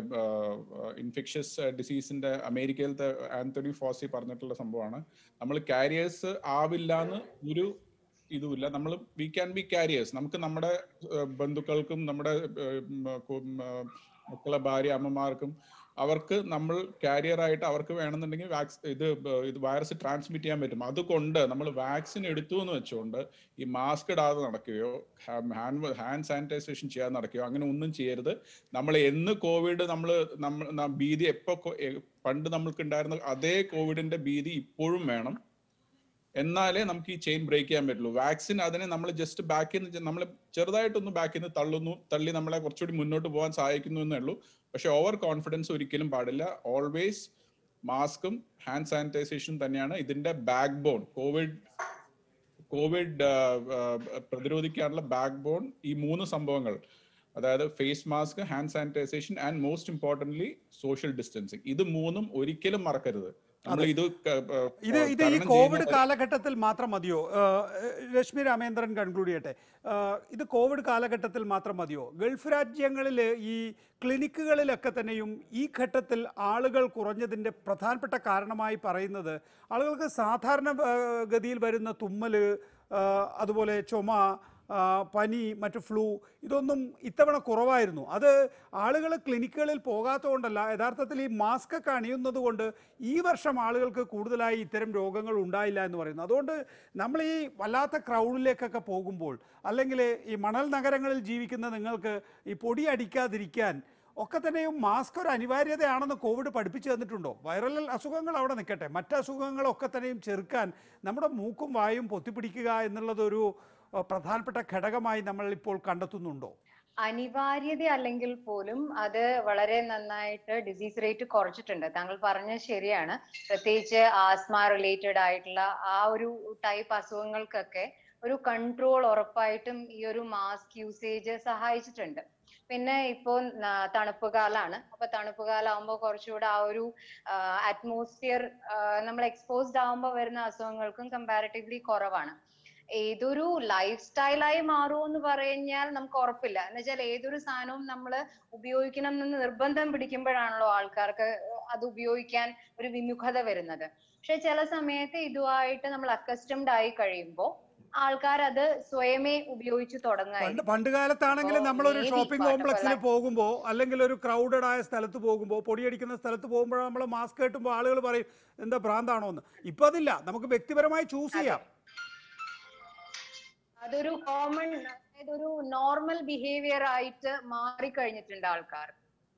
ഇൻഫെക്ഷസ് ഡിസീസിന്റെ അമേരിക്കയിലത്തെ ആന്റണി ഫോസി പറഞ്ഞിട്ടുള്ള സംഭവമാണ് നമ്മൾ കാരിയേഴ്സ് ആവില്ല എന്ന് ഒരു ഇതുമില്ല നമ്മൾ വി ക്യാൻ ബി കാരിയേഴ്സ് നമുക്ക് നമ്മുടെ അഹ് ബന്ധുക്കൾക്കും നമ്മുടെ അഹ് ഉം, കു- ഉം, അഹ് മക്കളെ ഭാര്യ അമ്മമാർക്കും അവർക്ക് നമ്മൾ കാരിയർ ആയിട്ട് അവർക്ക് വേണമെന്നുണ്ടെങ്കിൽ വാക്സ് ഇത് ബ- ഇത് വൈറസ് ട്രാൻസ്മിറ്റ് ചെയ്യാൻ പറ്റും അതുകൊണ്ട് നമ്മൾ വാക്സിൻ എടുത്തു എന്ന് വെച്ചുകൊണ്ട് ഈ മാസ്ക് ഇടാതെ നടക്കുകയോ ഹാൻഡ് ഹാൻഡ് സാനിറ്റൈസേഷൻ ചെയ്യാതെ നടക്കുകയോ അങ്ങനെ ഒന്നും ചെയ്യരുത് നമ്മൾ എന്ന് കോവിഡ് നമ്മൾ നമ്മൾ ന- ഭീതി എപ്പോ കൊ- എ- പണ്ട് നമ്മൾക്ക് ഉണ്ടായിരുന്ന അതേ കോവിഡിന്റെ ഭീതി ഇപ്പോഴും വേണം എന്നാലേ നമുക്ക് ഈ ചെയിൻ ബ്രേക്ക് ചെയ്യാൻ പറ്റുള്ളൂ വാക്സിൻ അതിനെ നമ്മൾ ജസ്റ്റ് ബാക്കിൽ നിന്ന് നമ്മൾ ചെറുതായിട്ടൊന്ന് ബാക്കിൽ നിന്ന് തള്ളുന്നു തള്ളി നമ്മളെ കുറച്ചുകൂടി മുന്നോട്ട് പോകാൻ സഹായിക്കുന്നു എന്നേ ഉള്ളൂ പക്ഷെ ഓവർ കോൺഫിഡൻസ് ഒരിക്കലും പാടില്ല ഓൾവേസ് മാസ്കും ഹാൻഡ് സാനിറ്റൈസേഷനും തന്നെയാണ് ഇതിന്റെ ബാക്ക് ബോൺ കോവിഡ് കോവിഡ് പ്രതിരോധിക്കാനുള്ള ബാക്ക് ബോൺ ഈ മൂന്ന് സംഭവങ്ങൾ അതായത് face mask hand sanitisation and most importantly social distancing ഇത് മൂന്നും ഒരിക്കലും മറക്കരുത് നമ്മൾ ഇത് ക- ഏർ ഇത് ഇത് ഈ തരണം കോവിഡ് ചെയ്യുന്ന- കാലഘട്ടത്തിൽ മാത്രം മതിയോ ഏഹ്, രശ്മി രാമേന്ദ്രൻ കൺക്ലൂഡ് ചെയ്യട്ടെ ഏഹ്, ഇത് കോവിഡ് കാലഘട്ടത്തിൽ മാത്രം മതിയോ ഗൾഫ് രാജ്യങ്ങളിൽ ഈ ക്ലിനിക്കുകളിലൊക്കെ തന്നെയും ഈ ഘട്ടത്തിൽ ആളുകൾ കുറഞ്ഞതിൻ്റെ പ്രധാനപ്പെട്ട കാരണമായി പറയുന്നത് ആളുകൾക്ക് സാധാരണ ഏഹ്, ഗതിയിൽ വരുന്ന തുമ്മൽ ഏഹ്, അതുപോലെ ചുമ ആ, പനി മറ്റു ഫ്ലൂ ഇതൊന്നും ഇത്തവണ കുറവായിരുന്നു അത് ആളുകൾ ക്ലിനിക്കുകളിൽ പോകാത്തതുകൊണ്ടല്ല യഥാർത്ഥത്തിൽ ഈ മാസ്ക് ഒക്കെ അണിയുന്നത് കൊണ്ട് ഈ വർഷം ആളുകൾക്ക് കൂടുതലായി ഇത്തരം രോഗങ്ങൾ ഉണ്ടായില്ല എന്ന് പറയുന്നു അതുകൊണ്ട് നമ്മൾ ഈ വല്ലാത്ത ക്രൗഡിലേക്കൊക്കെ പോകുമ്പോൾ അല്ലെങ്കിൽ ഈ മണൽ നഗരങ്ങളിൽ ജീവിക്കുന്ന നിങ്ങൾക്ക് ഈ പൊടി അടിക്കാതിരിക്കാൻ ഒക്കെ തന്നെയും മാസ്ക് ഒരു അനിവാര്യതയാണെന്ന് കോവിഡ് പഠിപ്പിച്ചു തന്നിട്ടുണ്ടോ വൈറൽ അസുഖങ്ങൾ അവിടെ നിൽക്കട്ടെ മറ്റ് അസുഖങ്ങളൊക്കെ തന്നെയും ചെറുക്കാൻ നമ്മുടെ മൂക്കും വായും പൊത്തിപ്പിടിക്കുക എന്നുള്ളതൊരു അഹ്, പ്രധാനപ്പെട്ട ഘടകമായി നമ്മൾ ഇപ്പോൾ കണ്ടെത്തുന്നുണ്ടോ അനിവാര്യത അല്ലെങ്കിൽ പോലും അത് വളരെ നന്നായിട്ട് ഡിസീസ് റേറ്റ് കുറച്ചിട്ടുണ്ട് താങ്കൾ പറഞ്ഞത് ശരിയാണ് പ്രത്യേകിച്ച് ആസ്മ റിലേറ്റഡ് ആയിട്ടുള്ള ആ ഒരു ടൈപ്പ് അസുഖങ്ങൾക്കൊക്കെ ഒരു കൺട്രോൾ ഉറപ്പായിട്ടും ഈ ഒരു മാസ്ക് യൂസേജ് സഹായിച്ചിട്ടുണ്ട് പിന്നെ ഇപ്പോ ന- തണുപ്പ് കാലാണ് അപ്പൊ തണുപ്പ് കാലാകുമ്പോൾ കുറച്ചുകൂടെ ആ ഒരു അറ്റ്മോസ്ഫിയർ നമ്മൾ എക്സ്പോസ്ഡ് ആകുമ്പോൾ വരുന്ന അസുഖങ്ങൾക്കും കമ്പാരിറ്റീവ്ലി കുറവാണ് ഏതൊരു ലൈഫ് സ്റ്റൈലായി മാറുമോ എന്ന് പറഞ്ഞാൽ നമുക്ക് ഉറപ്പില്ല എന്ന് വെച്ചാൽ ഏതൊരു സാധനവും നമ്മൾ ഉപയോഗിക്കണം എന്ന് നിർബന്ധം പിടിക്കുമ്പോഴാണല്ലോ ആൾക്കാർക്ക് അത് ഉപയോഗിക്കാൻ ഒരു വിമുഖത വരുന്നത് പക്ഷെ ചില സമയത്ത് ഇതുമായിട്ട് നമ്മൾ അക്കസ്റ്റംഡ് ആയി കഴിയുമ്പോൾ ആൾക്കാർ അത് സ്വയമേ ഉപയോഗിച്ചു പണ്ട് തുടങ്ങുകയായിരിക്കും പണ്ട് കാലത്താണെങ്കിൽ ഇപ്പോ നമ്മളൊരു maybe ഷോപ്പിംഗ് പണ്ട് കോംപ്ലക്സിൽ കൊല്ലം- പോകുമ്പോൾ അല്ലെങ്കിൽ ഒരു ക്രൗഡഡ് ആയ സ്ഥലത്ത് പോകുമ്പോൾ പൊടിയടിക്കുന്ന സ്ഥലത്ത് പോകുമ്പോൾ നമ്മൾ മാസ്ക് കെട്ടുമ്പോൾ ആളുകൾ പറയും എന്താ ഭ്രാന്താണോ എന്ന് ഇപ്പൊ അതില്ല നമുക്ക് വ്യക്തിപരമായി ചൂസ് ചെയ്യാം അതൊരു കോമൺ അതായത് ഒരു നോർമൽ ബിഹേവിയർ ആയിട്ട് മാറിക്കഴിഞ്ഞിട്ടുണ്ട് ആൾക്കാർ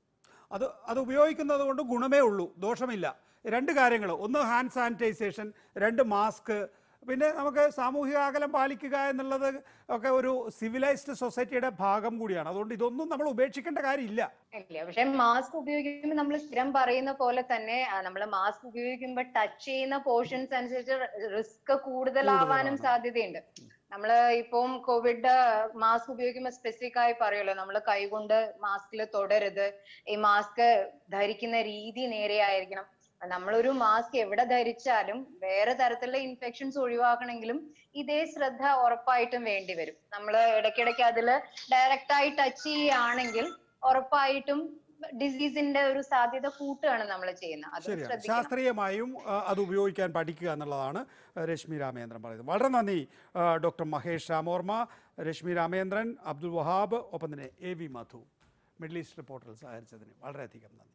അത് അത് ഉപയോഗിക്കുന്നത് കൊണ്ട് ഗുണമേ ഉള്ളൂ ദോഷമില്ല രണ്ട് കാര്യങ്ങൾ ഒന്ന് ഹാൻഡ് സാനിറ്റൈസേഷൻ രണ്ട് മാസ്ക് പിന്നെ നമുക്ക് സാമൂഹിക അകലം പാലിക്കുക എന്നുള്ളത് ഒക്കെ ഒരു സിവിലൈസ്ഡ് സൊസൈറ്റിയുടെ ഭാഗം കൂടിയാണ് അതുകൊണ്ട് ഇതൊന്നും നമ്മൾ ഉപേക്ഷിക്കേണ്ട കാര്യമില്ല ഇല്ല പക്ഷെ മാസ്ക് ഉപയോഗിക്കുമ്പോൾ നമ്മൾ സ്ഥിരം പറയുന്ന പോലെ തന്നെ നമ്മൾ മാസ്ക് ഉപയോഗിക്കുമ്പോൾ ടച്ച് ചെയ്യുന്ന പോർഷൻസ് അനുസരിച്ച് റിസ്ക് കൂടുതലാവാനും കൂടുതലാണ്. സാധ്യതയുണ്ട് നമ്മള് ഇപ്പം കോവിഡ് മാസ്ക് ഉപയോഗിക്കുമ്പോൾ സ്പെസിഫിക് ആയി പറയുമല്ലോ നമ്മൾ കൈകൊണ്ട് മാസ്കിൽ തൊടരുത് ഈ മാസ്ക് ധരിക്കുന്ന രീതി നേരെയായിരിക്കണം നമ്മളൊരു മാസ്ക് എവിടെ ധരിച്ചാലും വേറെ തരത്തിലുള്ള ഇൻഫെക്ഷൻസ് ഒഴിവാക്കണമെങ്കിലും ഇതേ ശ്രദ്ധ ഉറപ്പായിട്ടും വേണ്ടി വരും നമ്മൾ ഇടയ്ക്കിടയ്ക്ക് അതിൽ ഡയറക്റ്റ് ആയി ടച്ച് ചെയ്യുകയാണെങ്കിൽ ഉറപ്പായിട്ടും ഡിസീസിന്റെ ഒരു സാധ്യത കൂട്ടുകയാണ് നമ്മൾ ചെയ്യുന്നത് അത് ശരിയാണ് ശ്രദ്ധിക്കണം ശാസ്ത്രീയമായും ആ, അത് ഉപയോഗിക്കാൻ പഠിക്കുക എന്നുള്ളതാണ് ആ, രശ്മി രാമേന്ദ്രൻ പറയുന്നത് വളരെ നന്ദി ആ, ഡോക്ടർ മഹേഷ് രാമോർമ രശ്മി രാമേന്ദ്രൻ അബ്ദുൽ വഹാബ് ഒപ്പം തന്നെ A V Madhu Middle East റിപ്പോർട്ടറിൽ സഹകരിച്ചതിന് വളരെയധികം നന്ദി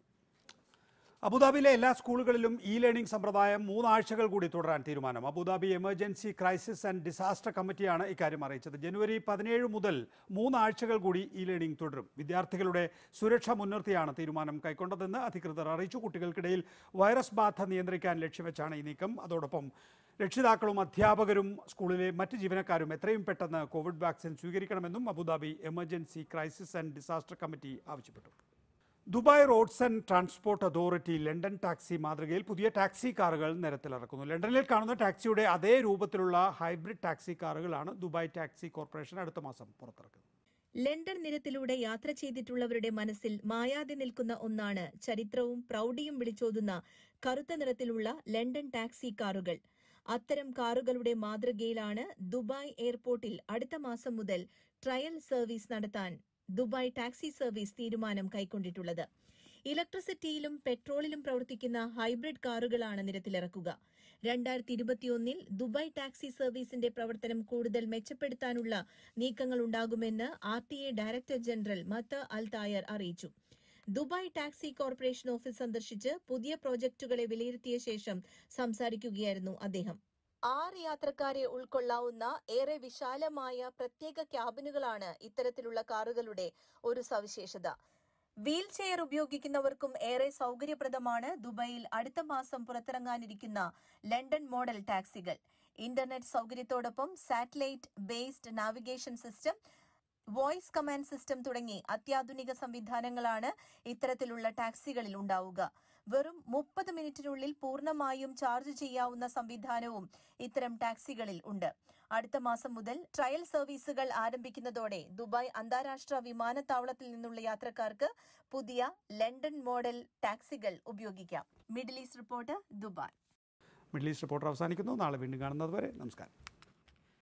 അബുദാബിയിലെ എല്ലാ സ്കൂളുകളിലും ഇ ലേണിംഗ് സമ്പ്രദായം മൂന്നാഴ്ചകൾ കൂടി തുടരാൻ തീരുമാനം Abu Dhabi emergency crisis and disaster കമ്മിറ്റിയാണ് ഇക്കാര്യം അറിയിച്ചത് ജനുവരി പതിനേഴ് മുതൽ മൂന്നാഴ്ചകൾ കൂടി ഇ ലേണിംഗ് തുടരും വിദ്യാർത്ഥികളുടെ സുരക്ഷ മുൻനിർത്തിയാണ് തീരുമാനം കൈക്കൊണ്ടതെന്ന് അധികൃതർ അറിയിച്ചു കുട്ടികൾക്കിടയിൽ വൈറസ് ബാധ നിയന്ത്രിക്കാൻ ലക്ഷ്യവെച്ചാണ് ഈ നീക്കം അതോടൊപ്പം രക്ഷിതാക്കളും അധ്യാപകരും സ്കൂളിലെ മറ്റ് ജീവനക്കാരും എത്രയും പെട്ടെന്ന് കോവിഡ് വാക്സിൻ സ്വീകരിക്കണമെന്നും Abu Dhabi emergency crisis and disaster committee ആവശ്യപ്പെട്ടു Dubai roads and transport authority London taxi മാതൃകയിൽ പുതിയ ടാക്സി കാറുകൾ നിരത്തിലിറക്കുന്നു ലണ്ടനിൽ കാണുന്ന ടാക്സിയുടെ അതേ രൂപത്തിലുള്ള ഹൈബ്രിഡ് ടാക്സി കാറുകളാണ് ദുബായ് ടാക്സി കോർപ്പറേഷൻ അടുത്ത മാസം പുറത്തിറക്കുന്നത് ലണ്ടൻ നിരത്തിലൂടെ യാത്ര ചെയ്തിട്ടുള്ളവരുടെ മനസ്സിൽ മായാതെ നിൽക്കുന്ന ഒന്നാണ് ചരിത്രവും പ്രൗഢിയും വിളിച്ചോതുന്ന കറുത്ത നിറത്തിലുള്ള ലണ്ടൻ ടാക്സി കാറുകൾ അത്തരം കാറുകളുടെ മാതൃകയിലാണ് ദുബായ് എയർപോർട്ടിൽ അടുത്ത മാസം മുതൽ ട്രയൽ സർവീസ് നടത്താൻ ദുബായ് ടാക്സി സർവീസ് തീരുമാനം കൈക്കൊണ്ടിട്ടുള്ളത് ഇലക്ട്രിസിറ്റിയിലും പെട്രോളിലും പ്രവർത്തിക്കുന്ന ഹൈബ്രിഡ് കാറുകളാണ് നിരത്തിലിറക്കുക രണ്ടായിരത്തി ഇരുപത്തിയൊന്നിൽ ദുബായ് ടാക്സി സർവീസിന്റെ പ്രവർത്തനം കൂടുതൽ മെച്ചപ്പെടുത്താനുള്ള നീക്കങ്ങൾ ഉണ്ടാകുമെന്ന് R T A director general Mattar Al തായർ അറിയിച്ചു ദുബായ് ടാക്സി കോർപ്പറേഷൻ ഓഫീസ് സന്ദർശിച്ച് പുതിയ പ്രോജക്ടുകളെ വിലയിരുത്തിയ ശേഷം സംസാരിക്കുകയായിരുന്നു അദ്ദേഹം ആറ് യാത്രക്കാരെ ഉൾക്കൊള്ളാവുന്ന ഏറെ വിശാലമായ പ്രത്യേക ക്യാബിനുകളാണ് ഇത്തരത്തിലുള്ള കാറുകളുടെ ഒരു സവിശേഷത വീൽ ചെയർ ഉപയോഗിക്കുന്നവർക്കും ഏറെ സൗകര്യപ്രദമാണ് ദുബായിൽ അടുത്ത മാസം പുറത്തിറങ്ങാനിരിക്കുന്ന ലണ്ടൻ മോഡൽ ടാക്സികൾ ഇന്റർനെറ്റ് സൗകര്യത്തോടൊപ്പം satellite based navigation system voice command system തുടങ്ങി അത്യാധുനിക സംവിധാനങ്ങളാണ് ഇത്തരത്തിലുള്ള ടാക്സികളിൽ ഉണ്ടാവുക വെറും മുപ്പത് മിനിറ്റിനുള്ളിൽ പൂർണ്ണമായും ചാർജ് ചെയ്യാവുന്ന സംവിധാനവും ഇത്തരം ടാക്സികളിൽ ഉണ്ട് അടുത്ത മാസം മുതൽ ട്രയൽ സർവീസുകൾ ആരംഭിക്കുന്നതോടെ ദുബായ് അന്താരാഷ്ട്ര വിമാനത്താവളത്തിൽ നിന്നുള്ള യാത്രക്കാർക്ക് പുതിയ ലണ്ടൻ മോഡൽ ടാക്സികൾ ഉപയോഗിക്കാം Middle East report Dubai Middle East reporter അവസാനിക്കുന്നു നാളെ വീണ്ടും കാണുന്നത് വരെ നമസ്കാരം